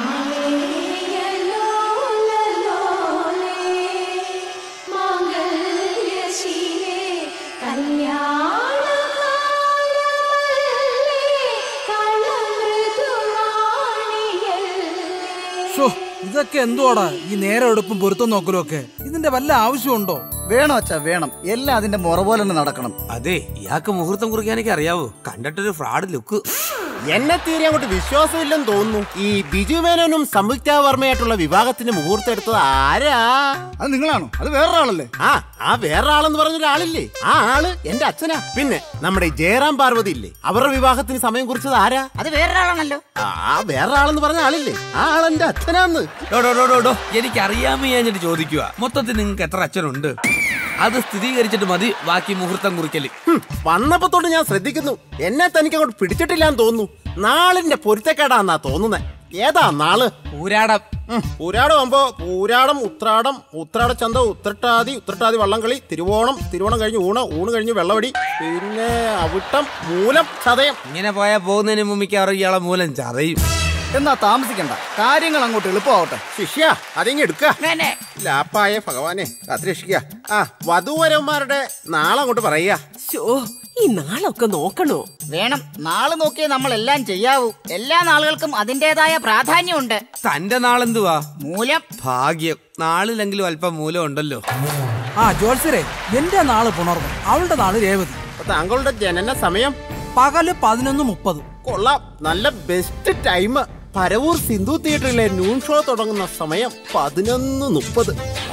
S20: ഷോ ഇതൊക്കെ എന്തുവാടാ ഈ നേരം എടുപ്പും പൊരുത്തം നോക്കലും ഒക്കെ ഇതിന്റെ വല്ല ആവശ്യമുണ്ടോ
S17: വേണം അച്ഛാ വേണം എല്ലാം അതിന്റെ മുറ പോലെ തന്നെ നടക്കണം
S12: അതെ ഇയാൾക്ക് മുഹൂർത്തം കുറിക്കാനൊക്കെ അറിയാവോ കണ്ടിട്ടൊരു ഫ്രോഡ് ലുക്ക്
S10: എന്നെ തീരെ അങ്ങോട്ട് വിശ്വാസമില്ലെന്ന് തോന്നുന്നു ഈ ബിജു മേനോനും സംയുക്ത വർമ്മയായിട്ടുള്ള വിവാഹത്തിന് മുഹൂർത്തം എടുത്തത് ആരാ
S17: അത് നിങ്ങളാണോ അത് വേറൊരാളല്ലേ
S10: ആ ആ വേറെ ആളെന്ന് പറഞ്ഞ ഒരാളില്ലേ ആ ആള് എന്റെ അച്ഛനാ പിന്നെ നമ്മുടെ ഈ ജയറാം പാർവതി ഇല്ലേ അവരുടെ വിവാഹത്തിന് സമയം കുറിച്ചത് ആരാ
S11: അത് വേറൊരാളാണല്ലോ
S10: ആ വേറെ ആളെന്ന് പറഞ്ഞ ആളില്ലേ ആ ആളെന്റെ അച്ഛനാന്ന്
S12: ഡോ, ഡോ, ഡോ, ഡോ, ഡോ. എനിക്ക് അറിയാമേ ഞാൻ ചോദിക്കുക മൊത്തത്തിൽ നിങ്ങൾക്ക് എത്ര അച്ഛനുണ്ട് അത് സ്ഥിരീകരിച്ചിട്ട് മതി ബാക്കി മുഹൂർത്തം കുറിക്കല്
S10: ഹും, വന്നപ്പോ തൊട്ട് ഞാൻ ശ്രദ്ധിക്കുന്നു എന്നെ തനിക്ക് അങ്ങോട്ട് പിടിച്ചിട്ടില്ലാന്ന് തോന്നുന്നു നാളിന്റെ പൊരുത്തക്കേടാന്നാ തോന്നുന്നേ ഏതാ നാള്
S12: പൂരാടം
S10: പൂരാടം ആകുമ്പോ പൂരാടം ഉത്രാടം ഉത്രാട ചന്ത ഉത്രട്ടാതി ഉത്രട്ടാതി വള്ളംകളി തിരുവോണം തിരുവോണം കഴിഞ്ഞ് ഊണ് ഊണ് കഴിഞ്ഞ് വെള്ളവടി പിന്നെ അവിട്ടം മൂലം ചതയം
S12: ഇങ്ങനെ പോയാൽ പോകുന്നതിന് മുമ്പ് മിക്കവാറും ഇയാളെ മൂലം ചതയും
S17: എന്നാ താമസിക്കണ്ട കാര്യങ്ങൾ അങ്ങോട്ട് എളുപ്പമാവട്ടെ
S10: ശിഷ്യ അതിങ്ങ് എടുക്ക ലാപ്പായ ഭഗവാനെ കാത്തിരക്ഷിക്ക ആ വധുവരന്മാരുടെ നാളെ അങ്ങോട്ട് പറയുക
S18: ശോ ഈ നാളൊക്കെ നോക്കണോ
S11: വേണം നാളെ നോക്കിയേ നമ്മൾ എല്ലാം ചെയ്യാവൂ എല്ലാ നാളുകൾക്കും അതിൻ്റെതായ പ്രാധാന്യമുണ്ട്
S12: തന്റെ നാളെന്തുവാ
S11: മൂലം
S12: ഭാഗ്യം നാളിലെങ്കിലും അല്പം മൂലം ഉണ്ടല്ലോ
S20: ആ ജോത്സരെ എന്റെ നാള് പുണർന്നു അവളുടെ നാള് രേവതി
S10: താങ്കളുടെ ജനന സമയം
S20: പകല് പതിനൊന്ന് മുപ്പത്
S10: കൊള്ളാം നല്ല ബെസ്റ്റ് ടൈം പരവൂർ സിന്ധു തിയേറ്ററിലെ നൂൺ ഷോ തുടങ്ങുന്ന സമയം പതിനൊന്ന് മുപ്പത്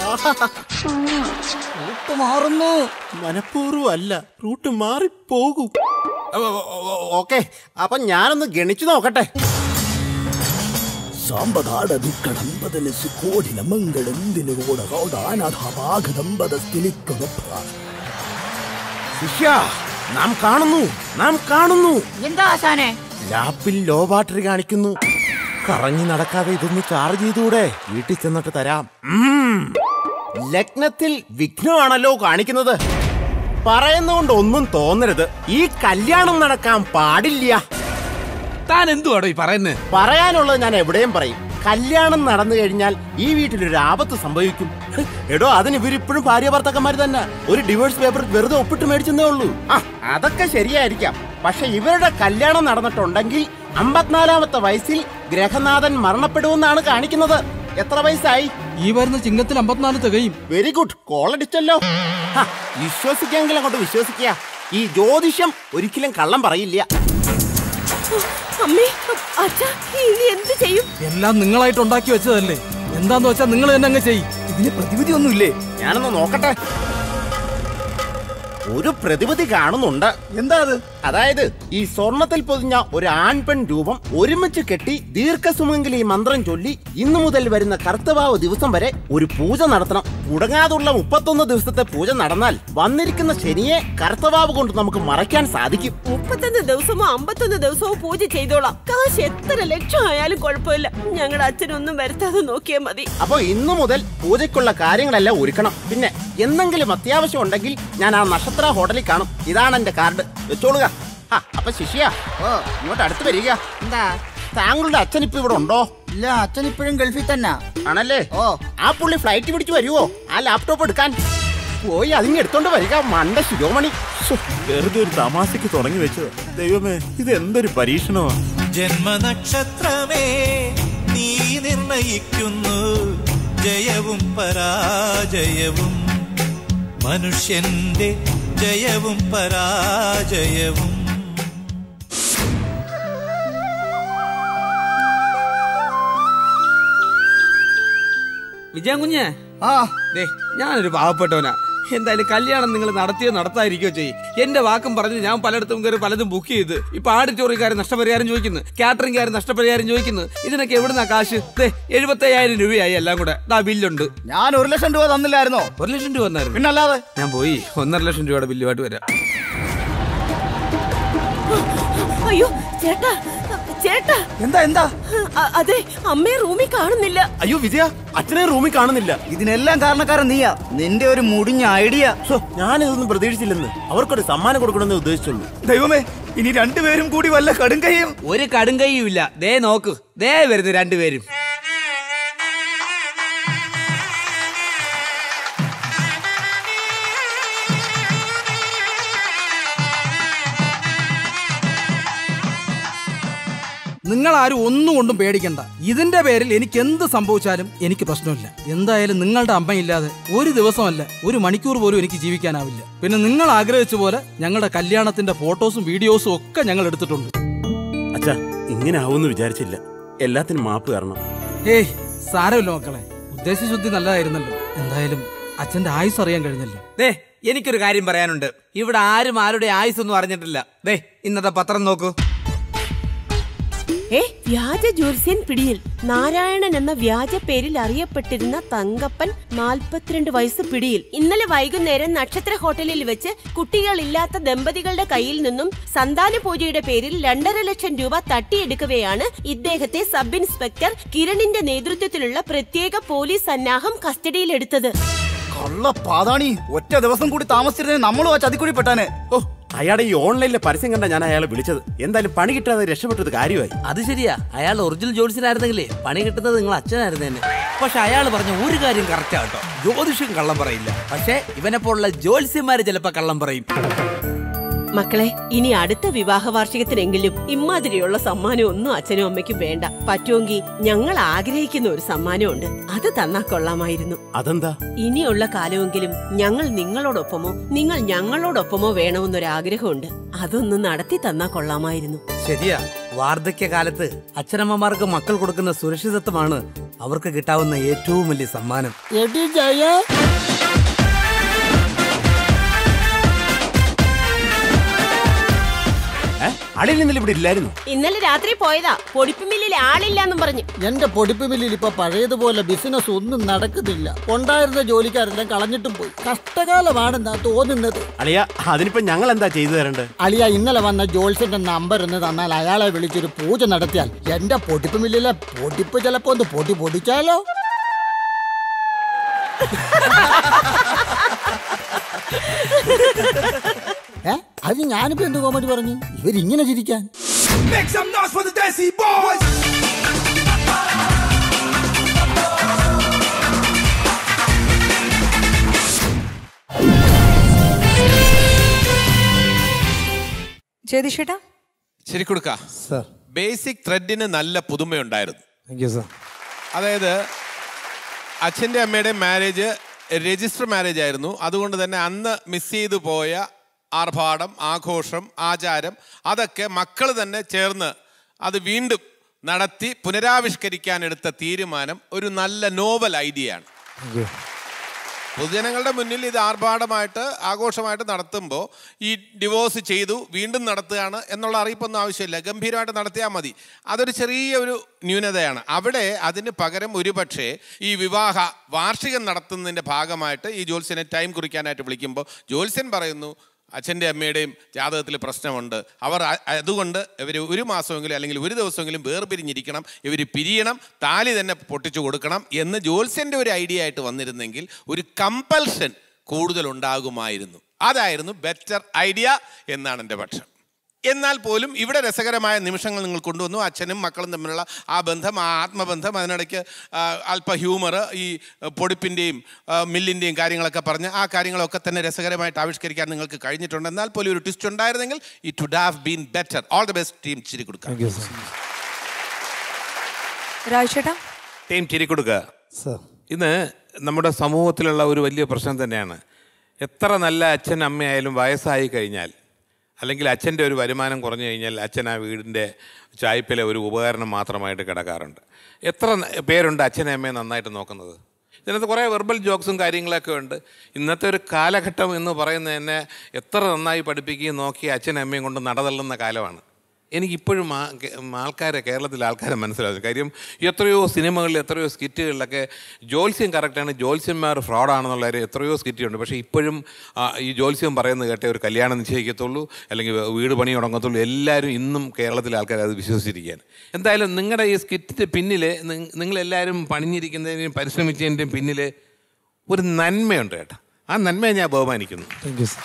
S10: റൂട്ട് മാറുന്നു മനഃപൂർവ്വം അല്ല റൂട്ട് മാറിപ്പോകും ഓക്കെ അപ്പൊ ഞാനൊന്ന് ഗണിച്ചു നോക്കട്ടെ
S21: സാമ്പതാട ദുഃഖടമ്പതലസു കോടിന മംഗളന്തിന് കൂടകൗടാനാഥാഭാഗദമ്പതസ്ഥിലിക്കൊടപ്പ
S10: ശിഷ്യ നാം കാണുന്നു നാം കാണുന്നു
S11: എന്താ ആശാനെ
S10: ലാപ്പിൽ ലോ ബാറ്ററി കാണിക്കുന്നു കറങ്ങി നടക്കാതെ ഇതൊന്ന് ചാർജ് ചെയ്തൂടെ വീട്ടിൽ ചെന്നിട്ട് തരാം ഉം. ലഗ്നത്തിൽ വിഘ്നമാണല്ലോ കാണിക്കുന്നത് പറയുന്നതുകൊണ്ട് ഒന്നും തോന്നരുത് ഈ കല്യാണം നടക്കാൻ പാടില്ല
S12: താൻ എന്തുവാടോ ഈ പറയുന്നത്
S10: പറയാനുള്ളത് ഞാൻ എവിടെയും പറയും കല്യാണം നടന്നു കഴിഞ്ഞാൽ ഈ വീട്ടിലൊരു ആപത്ത് സംഭവിക്കും എടോ അതിന് ഇവരിപ്പോഴും ഭാര്യ ഭർത്താക്കന്മാർ തന്നെ ഒരു ഡിവോഴ്സ് പേപ്പർ വെറുതെ ഒപ്പിട്ട് മേടിച്ചെന്നേ ഉള്ളൂ ആ അതൊക്കെ ശരിയായിരിക്കാം പക്ഷെ ഇവരുടെ കല്യാണം നടന്നിട്ടുണ്ടെങ്കിൽ അമ്പത്തിനാലാമത്തെ വയസ്സിൽ ഗ്രഹനാഥൻ മരണപ്പെടുമെന്നാണ് കാണിക്കുന്നത് എത്ര വയസ്സായി
S20: ഈ വരുന്ന ചിങ്ങത്തിൽ അമ്പത്തിനാല് തികയും
S10: വെരി ഗുഡ് കോളടിച്ചല്ലോ ഹ, വിശ്വസിക്കാമെങ്കിൽ അങ്ങോട്ട് വിശ്വസിക്കുക ഈ ജ്യോതിഷം ഒരിക്കലും കള്ളം പറയില്ല
S18: അമ്മേ അച്ഛാ ഇനി എന്ത് ചെയ്യും
S20: എല്ലാം നിങ്ങളായിട്ട് ഉണ്ടാക്കി വെച്ചതല്ലേ എന്താന്ന് വെച്ചാൽ നിങ്ങൾ തന്നെ അങ്ങ് ചെയ്യും ഇതിന് പ്രതിവിധി ഒന്നുമില്ലേ
S10: ഞാനൊന്ന് നോക്കട്ടെ ഒരു പ്രതിവിധി കാണുന്നുണ്ട് എന്താ അത് അതായത് ഈ സ്വർണത്തിൽ പൊതിഞ്ഞ ഒരു ആൺപെൺ രൂപം ഒരുമിച്ച് കെട്ടി ദീർഘസുമെങ്കിൽ ഈ മന്ത്രം ചൊല്ലി ഇന്നു മുതൽ വരുന്ന കർത്തവാവ് ദിവസം വരെ ഒരു പൂജ നടത്തണം മുടങ്ങാതുള്ള മുപ്പത്തൊന്ന് ദിവസത്തെ പൂജ നടന്നാൽ വന്നിരിക്കുന്ന ശനിയെ കർത്തവാവ് കൊണ്ട് നമുക്ക് മറയ്ക്കാൻ സാധിക്കും
S18: മുപ്പത്തൊന്ന് ദിവസമോ അമ്പത്തൊന്ന് ദിവസമോ പൂജ ചെയ്തോളാം കാശ് എത്ര ലക്ഷം ആയാലും കുഴപ്പമില്ല ഞങ്ങളുടെ അച്ഛനൊന്നും വരുത്താതെ നോക്കിയാൽ മതി
S10: അപ്പൊ ഇന്നു മുതൽ പൂജയ്ക്കുള്ള കാര്യങ്ങളെല്ലാം ഒരുക്കണം പിന്നെ എന്തെങ്കിലും അത്യാവശ്യം ഉണ്ടെങ്കിൽ ഞാൻ ആ നക്ഷത്ര ഹോട്ടലിൽ കാണും ഇതാണ് എന്റെ കാർഡ് വെച്ചോളുക ആ, അപ്പൊ ശിഷ്യ ഇങ്ങോട്ട് അടുത്ത് വരിക
S11: എന്താ
S10: താങ്കളുടെ അച്ഛൻ ഇപ്പൊ ഇവിടെ ഉണ്ടോ
S11: ഇല്ല അച്ഛൻ ഇപ്പോഴും ഗൾഫിൽ തന്നെ
S10: ആണല്ലേ ഓ ആ പുള്ളി ഫ്ലൈറ്റ് പിടിച്ച് വരുവോ ആ ലാപ്ടോപ്പ് എടുക്കാൻ പോയി അതിങ്ങ് എടുത്തോണ്ട് വരിക മണ്ട ശിരോമണി ശ്ശോ, വെറുതെ ഒരു തമാശക്ക് തുടങ്ങി വെച്ചത് ദൈവമേ ഇത് എന്തൊരു പരീക്ഷണമാ
S13: ജന്മനക്ഷത്രമേ നീ നിർണയിക്കുന്നു ജയവും പരാജയവും മനുഷ്യന്റെ ജയവും പരാജയവും
S12: വിജയൻ കുഞ്ഞ് ആ ദേ ഞാനൊരു പാവപ്പെട്ടവനാ എന്തായാലും കല്യാണം നിങ്ങൾ നടത്തിയോ നടത്താതിരിക്കോ ചെയ്യും എന്റെ വാക്കും പറഞ്ഞ് ഞാൻ പലയിടത്തും കയറി പലതും ബുക്ക് ചെയ്ത് ഇപ്പൊ ആഡിറ്റോറിയക്കാരൻ നഷ്ടപരിഹാരം ചോദിക്കുന്നു കാറ്ററിംഗുകാരൻ നഷ്ടപരിഹാരം ചോദിക്കുന്നു ഇതിനൊക്കെ എവിടുന്നാ കാശ് ദേ എഴുപത്തയ്യായിരം രൂപയായി എല്ലാം കൂടെ ദാ ബില്ലുണ്ട്
S17: ഞാൻ ഒരു ലക്ഷം രൂപ തന്നില്ലായിരുന്നോ
S12: ഒരു ലക്ഷം രൂപ വന്നായിരുന്നു
S17: പിന്നല്ലാതെ
S12: ഞാൻ പോയി ഒന്നര ലക്ഷം രൂപയുടെ ബില്ലുമായിട്ട് വരാം
S18: അയ്യോ ചേട്ടാ ചേട്ടാ
S17: എന്താ എന്താ
S18: അ- അതെ അമ്മയെ റൂമിൽ കാണുന്നില്ല
S10: അയ്യോ വിജയ അച്ഛനെ റൂമിൽ കാണുന്നില്ല
S17: ഇതിനെല്ലാം കാരണക്കാരൻ നീയാ നിന്റെ ഒരു മുടിഞ്ഞ ഐഡിയ
S10: ഞാൻ ഇതൊന്നും പ്രതീക്ഷിച്ചില്ലെന്ന് അവർക്കൊരു സമ്മാനം കൊടുക്കണമെന്ന് ഉദ്ദേശിച്ചുള്ളൂ
S17: ദൈവമേ ഇനി രണ്ടുപേരും കൂടി വല്ല കടുങ്കയും
S12: ഒരു കടുങ്കയും ഇല്ല ദേ നോക്ക് ദേ വരുന്നു രണ്ടുപേരും
S20: നിങ്ങൾ ആരും ഒന്നും കൊണ്ടും പേടിക്കണ്ട ഇതിന്റെ പേരിൽ എനിക്ക് എന്ത് സംഭവിച്ചാലും എനിക്ക് പ്രശ്നമില്ല എന്തായാലും നിങ്ങളുടെ അമ്മയില്ലാതെ ഒരു ദിവസമല്ല ഒരു മണിക്കൂർ പോലും എനിക്ക് ജീവിക്കാനാവില്ല പിന്നെ നിങ്ങൾ ആഗ്രഹിച്ച പോലെ ഞങ്ങളുടെ കല്യാണത്തിന്റെ ഫോട്ടോസും വീഡിയോസും ഒക്കെ ഞങ്ങൾ എടുത്തിട്ടുണ്ട്
S10: അച്ഛാ ഇങ്ങനെ ആവുമെന്ന് വിചാരിച്ചില്ല എല്ലാത്തിനും മാപ്പ് തരണം
S20: ഏയ് സാരമില്ല മക്കളെ ഉദ്ദേശശുദ്ധി നല്ലതായിരുന്നല്ലോ എന്തായാലും അച്ഛന്റെ ആയുസ് അറിയാൻ കഴിഞ്ഞല്ലോ
S12: ദേ എനിക്കൊരു കാര്യം പറയാനുണ്ട് ഇവിടെ ആരും ആരുടെ ആയുസ് ഒന്നും അറിഞ്ഞിട്ടില്ല ദേ ഇന്നത്തെ പത്രം നോക്കൂ
S18: ഏ വ്യാജ ജ്യോത്സ്യൻ പിടിയിൽ നാരായണൻ എന്ന വ്യാജ പേരിൽ അറിയപ്പെട്ടിരുന്ന തങ്കപ്പൻ നാൽപ്പത്തിരണ്ട് വയസ്സ് പിടിയിൽ ഇന്നലെ വൈകുന്നേരം നക്ഷത്ര ഹോട്ടലിൽ വെച്ച് കുട്ടികളില്ലാത്ത ദമ്പതികളുടെ കയ്യിൽ നിന്നും സന്താന പൂജയുടെ പേരിൽ രണ്ടര ലക്ഷം രൂപ തട്ടിയെടുക്കവെയാണ് ഇദ്ദേഹത്തെ സബ് ഇൻസ്പെക്ടർ കിരണിന്റെ നേതൃത്വത്തിലുള്ള പ്രത്യേക പോലീസ് സന്നാഹം കസ്റ്റഡിയിലെടുത്തത്
S17: കള്ള പാതാണി ഒറ്റ ദിവസം കൂടി താമസിച്ചിരുന്നേ നമ്മളും ആ ചതിക്കുഴി പെട്ടാനെ
S10: ഓ അയാളുടെ ഈ ഓൺലൈനിലെ പരസ്യം കണ്ട ഞാൻ അയാളെ വിളിച്ചത് എന്തായാലും പണി കിട്ടാതെ രക്ഷപ്പെട്ടത് കാര്യമായി
S12: അത് ശരിയാ അയാൾ ഒറിജിനൽ ജോത്സ്യനായിരുന്നെങ്കിലേ പണി കിട്ടുന്നത് നിങ്ങൾ അച്ഛനായിരുന്നു തന്നെ പക്ഷെ അയാൾ പറഞ്ഞ ഒരു കാര്യം കറക്റ്റാ കേട്ടോ ജ്യോതിഷം കള്ളം പറയില്ല പക്ഷേ ഇവനെ പോലുള്ള ജ്യോത്സ്യന്മാര് ചിലപ്പോ കള്ളം പറയും
S18: മക്കളെ ഇനി അടുത്ത വിവാഹ വാർഷികത്തിനെങ്കിലും ഇമാതിരിയുള്ള സമ്മാനം ഒന്നും അച്ഛനും അമ്മയ്ക്കും വേണ്ട പറ്റുമെങ്കിൽ ഞങ്ങൾ ആഗ്രഹിക്കുന്ന ഒരു സമ്മാനമുണ്ട് അത് തന്നാ കൊള്ളാമായിരുന്നു
S10: അതെന്താ
S18: ഇനിയുള്ള കാലമെങ്കിലും ഞങ്ങൾ നിങ്ങളോടൊപ്പമോ നിങ്ങൾ ഞങ്ങളോടൊപ്പമോ വേണമെന്നൊരാഗ്രഹമുണ്ട് അതൊന്ന് നടത്തി തന്നാ കൊള്ളാമായിരുന്നു
S12: ശരിയാ വാർദ്ധക്യകാലത്ത് അച്ഛനമ്മമാർക്ക് മക്കൾ കൊടുക്കുന്ന സുരക്ഷിതത്വമാണ് അവർക്ക് കിട്ടാവുന്ന ഏറ്റവും വലിയ സമ്മാനം
S19: എടി ജയ
S10: അടിയിൽ ഇന്നലെ ഇവിടെ ഇല്ലായിരുന്നു
S18: ഇന്നലെ രാത്രി പോയതാ പൊടിപ്പ് മില്ലിൽ ആളില്ലാന്നും പറഞ്ഞു
S19: എന്റെ പൊടിപ്പ് മില്ലിൽ ഇപ്പൊ പഴയതുപോലെ ബിസിനസ് ഒന്നും നടക്കുന്നില്ല ഉണ്ടായിരുന്ന ജോലിക്കാരെല്ലാം കളഞ്ഞിട്ടും പോയി കഷ്ടകാലമാണെന്നാ തോന്നുന്നത്
S10: അളിയ അതിനിപ്പോ ഞങ്ങൾ എന്താ ചെയ്തു തരേണ്ടത്
S19: അളിയ ഇന്നലെ വന്ന ജോൾസിന്റെ നമ്പർ ഒന്ന് തന്നാൽ അയാളെ വിളിച്ചൊരു പൂജ നടത്തിയാൽ എന്റെ പൊടിപ്പ് മില്ലിലെ പൊടിപ്പ് ചിലപ്പോ ഒന്ന് പൊടി പൊടിച്ചാലോ ഏ അത് ഞാനിപ്പോ എന്ത് കോമഡി പറഞ്ഞു ഇവരിങ്ങനെ ചിരിക്കാൻ
S21: Make some noise for the Desi Boys!
S2: ജ്യോതിഷേട്ടാ
S3: ശരി കൊടുക്ക ബേസിക് ത്രെഡിന് നല്ല പുതുമയുണ്ടായിരുന്നു
S5: താങ്ക് യു സർ
S3: അതായത് അച്ഛൻ്റെ അമ്മയുടെ മാരേജ് രജിസ്റ്റർ മാരേജ് ആയിരുന്നു അതുകൊണ്ട് തന്നെ അന്ന് മിസ് ചെയ്തു പോയ ആർഭാടം ആഘോഷം ആചാരം അതൊക്കെ മക്കൾ തന്നെ ചേർന്ന് അത് വീണ്ടും നടത്തി പുനരാവിഷ്കരിക്കാൻ എടുത്ത തീരുമാനം ഒരു നല്ല നോവൽ ഐഡിയ ആണ് പൊതുജനങ്ങളുടെ മുന്നിൽ ഇത് ആർഭാടമായിട്ട് ആഘോഷമായിട്ട് നടത്തുമ്പോൾ ഈ ഡിവോഴ്സ് ചെയ്തു വീണ്ടും നടത്തുകയാണ് എന്നുള്ള അറിയിപ്പൊന്നും ആവശ്യമില്ല ഗംഭീരമായിട്ട് നടത്തിയാൽ മതി അതൊരു ചെറിയ ഒരു ന്യൂനതയാണ് അവിടെ അതിന് പകരം ഒരുപക്ഷെ ഈ വിവാഹ വാർഷികം നടത്തുന്നതിൻ്റെ ഭാഗമായിട്ട് ഈ ജോത്സ്യനെ ടൈം കുറിക്കാനായിട്ട് വിളിക്കുമ്പോൾ ജോത്സ്യൻ പറയുന്നു അച്ഛൻ്റെ അമ്മയുടെയും ജാതകത്തിൽ പ്രശ്നമുണ്ട് അവർ അ- അതുകൊണ്ട് ഇവർ ഒരു മാസമെങ്കിലും അല്ലെങ്കിൽ ഒരു ദിവസമെങ്കിലും വേർപിരിഞ്ഞിരിക്കണം ഇവർ പിരിയണം താലി തന്നെ പൊട്ടിച്ചു കൊടുക്കണം എന്ന് ജോത്സ്യൻ്റെ ഒരു ഐഡിയ ആയിട്ട് വന്നിരുന്നെങ്കിൽ ഒരു കമ്പൽഷൻ കൂടുതൽ ഉണ്ടാകുമായിരുന്നു അതായിരുന്നു ബെറ്റർ ഐഡിയ എന്നാണ് എൻ്റെ പക്ഷം എന്നാൽ പോലും ഇവിടെ രസകരമായ നിമിഷങ്ങൾ നിങ്ങൾ കൊണ്ടുവന്നു അച്ഛനും മക്കളും തമ്മിലുള്ള ആ ബന്ധം ആ ആത്മബന്ധം അതിനിടയ്ക്ക് ആ, അല്പ ഹ്യൂമർ ഈ പൊടിപ്പിൻ്റെയും മില്ലിൻ്റെയും കാര്യങ്ങളൊക്കെ പറഞ്ഞ് ആ കാര്യങ്ങളൊക്കെ തന്നെ രസകരമായിട്ട് ആവിഷ്കരിക്കാൻ നിങ്ങൾക്ക് കഴിഞ്ഞിട്ടുണ്ട് എന്നാൽ പോലും ഒരു ട്വിസ്റ്റ് ഉണ്ടായിരുന്നെങ്കിൽ it would have been better all the best team ചിരി കൊടുക്കുക
S5: താങ്ക് യു സർ
S2: രാജേട്ടാ
S3: ടീം ചിരി കൊടുക്കുക
S5: സർ
S3: ഇന്ന് നമ്മുടെ സമൂഹത്തിലുള്ള ഒരു വലിയ പ്രശ്നം തന്നെയാണ് എത്ര നല്ല അച്ഛൻ അമ്മയായാലും വയസ്സായി കഴിഞ്ഞാൽ അല്ലെങ്കിൽ അച്ഛൻ്റെ ഒരു വരുമാനം കുറഞ്ഞു കഴിഞ്ഞാൽ അച്ഛൻ ആ വീടിൻ്റെ ചായ്പിലെ ഒരു ഉപകരണം മാത്രമായിട്ട് കിടക്കാറുണ്ട് എത്ര ന- പേരുണ്ട് അച്ഛനെ അമ്മയെ നന്നായിട്ട് നോക്കുന്നത് ഇതിനകത്ത് കുറേ വെർബൽ ജോക്സും കാര്യങ്ങളൊക്കെ ഉണ്ട് ഇന്നത്തെ ഒരു കാലഘട്ടം എന്ന് പറയുന്നത് തന്നെ എത്ര നന്നായി പഠിപ്പിക്കുകയും നോക്കി അച്ഛനും അമ്മയും കൊണ്ട് നടതള്ളുന്ന കാലമാണ് എനിക്കിപ്പോഴും ആ കേ- ആൾക്കാരെ കേരളത്തിലെ ആൾക്കാരെ മനസ്സിലാകും കാര്യം എത്രയോ സിനിമകളിൽ എത്രയോ സ്കിറ്റുകളിലൊക്കെ ജോത്സ്യം കറക്റ്റാണ് ജോത്സ്യന്മാർ ഫ്രോഡാണെന്നുള്ള ഒരു എത്രയോ സ്കിറ്റുണ്ട് പക്ഷേ ഇപ്പോഴും ആ, ഈ ജോത്സ്യം പറയുന്നത് കേട്ടേ ഒരു കല്യാണം നിശ്ചയിക്കത്തുള്ളൂ അല്ലെങ്കിൽ വീട് പണി തുടങ്ങത്തുള്ളൂ എല്ലാവരും ഇന്നും കേരളത്തിലെ ആൾക്കാർ അത് വിശ്വസിച്ചിരിക്കുകയാണ് എന്തായാലും നിങ്ങളുടെ ഈ സ്കിറ്റിൻ്റെ പിന്നിൽ നിങ്ങളെല്ലാവരും പണിഞ്ഞിരിക്കുന്നതിനും പരിശ്രമിച്ചതിൻ്റെയും പിന്നിൽ ഒരു നന്മയുണ്ട് കേട്ടോ ആ നന്മയെ ഞാൻ ബഹുമാനിക്കുന്നു
S5: thank you sir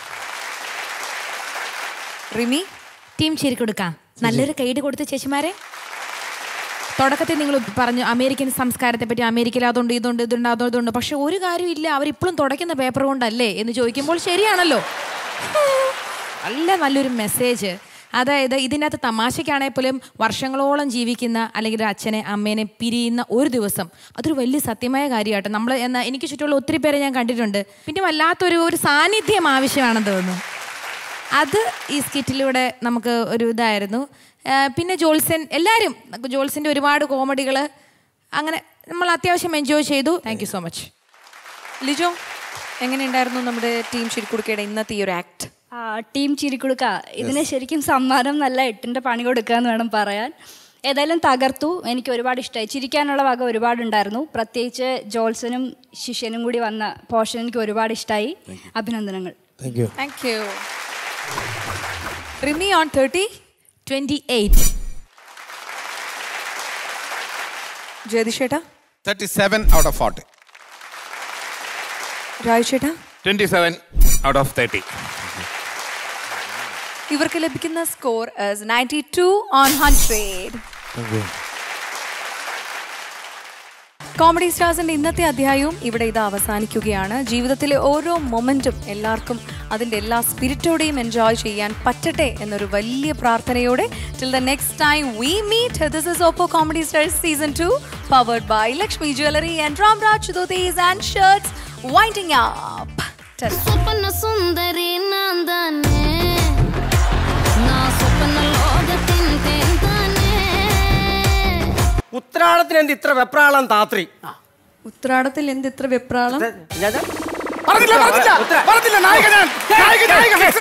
S2: Rimi
S15: team ശരി കൊടുക്കാം നല്ലൊരു കൈഡ് കൊടുത്ത ചേച്ചിമാരെ തുടക്കത്തിൽ നിങ്ങൾ പറഞ്ഞു അമേരിക്കൻ സംസ്കാരത്തെ പറ്റി അമേരിക്കയിൽ അതുണ്ട് ഇതുണ്ട് ഇതുണ്ട് അതുണ്ട് പക്ഷെ ഒരു കാര്യമില്ല അവരിപ്പോഴും തുടയ്ക്കുന്ന പേപ്പർ കൊണ്ടല്ലേ എന്ന് ചോദിക്കുമ്പോൾ ശരിയാണല്ലോ നല്ല നല്ലൊരു മെസ്സേജ് അതായത് ഇതിനകത്ത് തമാശയ്ക്കാണെങ്കിൽ പോലും വർഷങ്ങളോളം ജീവിക്കുന്ന അല്ലെങ്കിൽ ഒരു അച്ഛനെ അമ്മേനെ പിരിയുന്ന ഒരു ദിവസം അതൊരു വലിയ സത്യമായ കാര്യമാട്ടോ നമ്മൾ എന്നാ എനിക്ക് ചുറ്റുമുള്ള ഒത്തിരി പേരെ ഞാൻ കണ്ടിട്ടുണ്ട് പിന്നെ വല്ലാത്തൊരു ഒരു സാന്നിധ്യം ആവശ്യമാണെന്ന് തോന്നുന്നു അത് ഈ സ്കിറ്റിലൂടെ നമുക്ക് ഒരു ഇതായിരുന്നു ആ, പിന്നെ ജോൾസൻ എല്ലാവരും ജോൾസിൻ്റെ ഒരുപാട് കോമഡികൾ അങ്ങനെ നമ്മൾ അത്യാവശ്യം എൻജോയ് ചെയ്തു thank you so much
S2: Lijo എങ്ങനെയുണ്ടായിരുന്നു നമ്മുടെ ടീം ശരിക്കുടുക്കയുടെ ഇന്നത്തെ ഈ ഒരു ആക്ട്
S16: ആ, ടീം ചിരിക്കുടുക്ക ഇതിന് ശരിക്കും സമ്മാനം നല്ല എട്ടിന്റെ പണി കൊടുക്കുക എന്ന് വേണം പറയാൻ ഏതായാലും തകർത്തു എനിക്ക് ഒരുപാട് ഇഷ്ടമായി ചിരിക്കാനുള്ള വക ഒരുപാടുണ്ടായിരുന്നു പ്രത്യേകിച്ച് ജോൾസനും ശിഷ്യനും കൂടി വന്ന പോർഷൻ എനിക്ക് ഒരുപാട് ഇഷ്ടമായി അഭിനന്ദനങ്ങൾ
S5: thank you
S2: thank you Rimi on thirty
S15: twenty eight
S2: ജ്യോതിഷേട്ടാ
S3: thirty seven out of forty
S2: Raj ചേട്ടാ
S3: twenty seven out of thirty
S2: ഇവർക്ക് ലഭിക്കുന്ന score ninety two on hundred
S5: thank you
S2: comedy സ്റ്റാർസിന്റെ ഇന്നത്തെ അധ്യായവും ഇവിടെ ഇത് അവസാനിക്കുകയാണ് ജീവിതത്തിലെ ഓരോ മൊമെന്റും എല്ലാവർക്കും അതിൻ്റെ എല്ലാ സ്പിരിറ്റോടെയും എൻജോയ് ചെയ്യാൻ പറ്റട്ടെ എന്നൊരു വലിയ പ്രാർത്ഥനയോടെ till the next time we meet this is Oppo comedy stars season two powered by Lakshmi jewellery and Ram Raj dhotis and shirts winding up
S4: സ്വപ്ന സുന്ദരി നാൻ തന്നെ നാ സ്വപ്ന ലോകത്തിൻ തേൻ തന്നെ
S7: ഉത്രാടത്തിന് എന്ത് ഇത്ര വെപ്രാളം താത്രി
S2: ഉത്രാടത്തിൽ എന്ത് ഇത്ര വെപ്രാളം
S7: പറഞ്ഞില്ല പറഞ്ഞില്ല പറഞ്ഞില്ല നായിക ഞാൻ നായിക നായിക fix.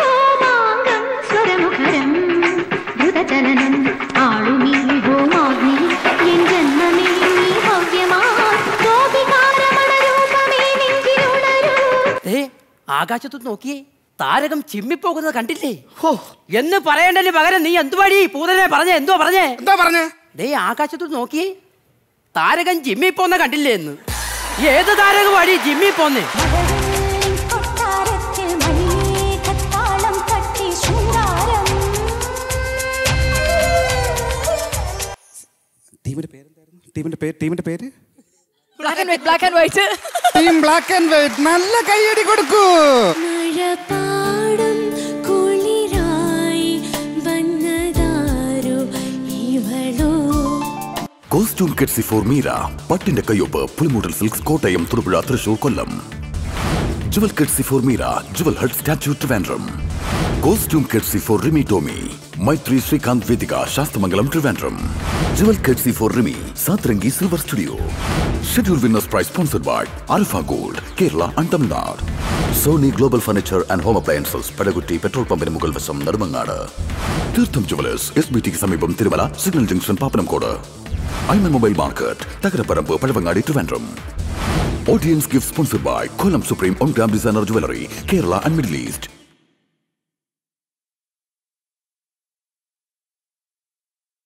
S4: സ്വരമുഖരം ദ്രുതചലനം ആളുമീ ഭൂമാഗ്നി എൻ ജന്മമേ നീ ഭവ്യമാ ഗോപികാരമണരൂപമേ നെഞ്ചിലുണരൂ
S11: ഏ ആകാശത്ത് നോക്കിയേ താരകം ചിമ്മിപ്പോകുന്നത് കണ്ടില്ലേ ഹോ എന്ന് പറയണ്ടല്ലേ പകരം നീ എന്തുവാടി പൂതനെ പറഞ്ഞേ എന്തോ പറഞ്ഞേ
S7: എന്താ പറഞ്ഞേ
S11: ദേ ആകാശത്ത് നോക്കിയേ താരകം ജിമ്മി പോന്ന കണ്ടില്ലേ എന്ന് ഏത് താരകമാടി ജിമ്മി പോന്നേ
S4: കൊട്ടാരത്തിൽ മണിമേഘത്താളം തട്ടി ശൃംഗാരം
S22: ടീമിന്റെ പേരെന്തായിരുന്നു ടീമിന്റെ പേര് ടീമിന്റെ പേര്
S2: black and white black and white
S22: team black and white നല്ല കൈയടി കൊടുക്കൂ
S4: മഴ പാടും കുളിരായി വന്നതാരോ ഇവളോ
S14: കോസ്റ്റ്യൂം കെഡ്സി ഫോർ മീര പട്ടിന്റെ കയ്യൊപ്പ് Pulimoodal silks Kottayam Thodupuzha Thrissur Kollam jewel courtesy for Meera jewel hut statue Trivandrum costume courtesy for Rimi Tomy Maithri Srikanth Vedika Sasthamangalam Trivandrum jewel courtesy for Rimi Satrangi silver studio schedule winners prize sponsored by Alfa gold Kerala and Tamil Nadu Sony global furniture and home appliances Padakutty petrol പമ്പിന് മുകൾ വശം നെടുമങ്ങാട് തീർത്ഥം jewellers S B ടിക്ക് സമീപം Thirumala signal junction Pappanamcode Aiman mobile market Thakaraparambu Pazhavangadi Trivandrum audience gift sponsored by Kollam supreme on gram designer jewellery Kerala and middle east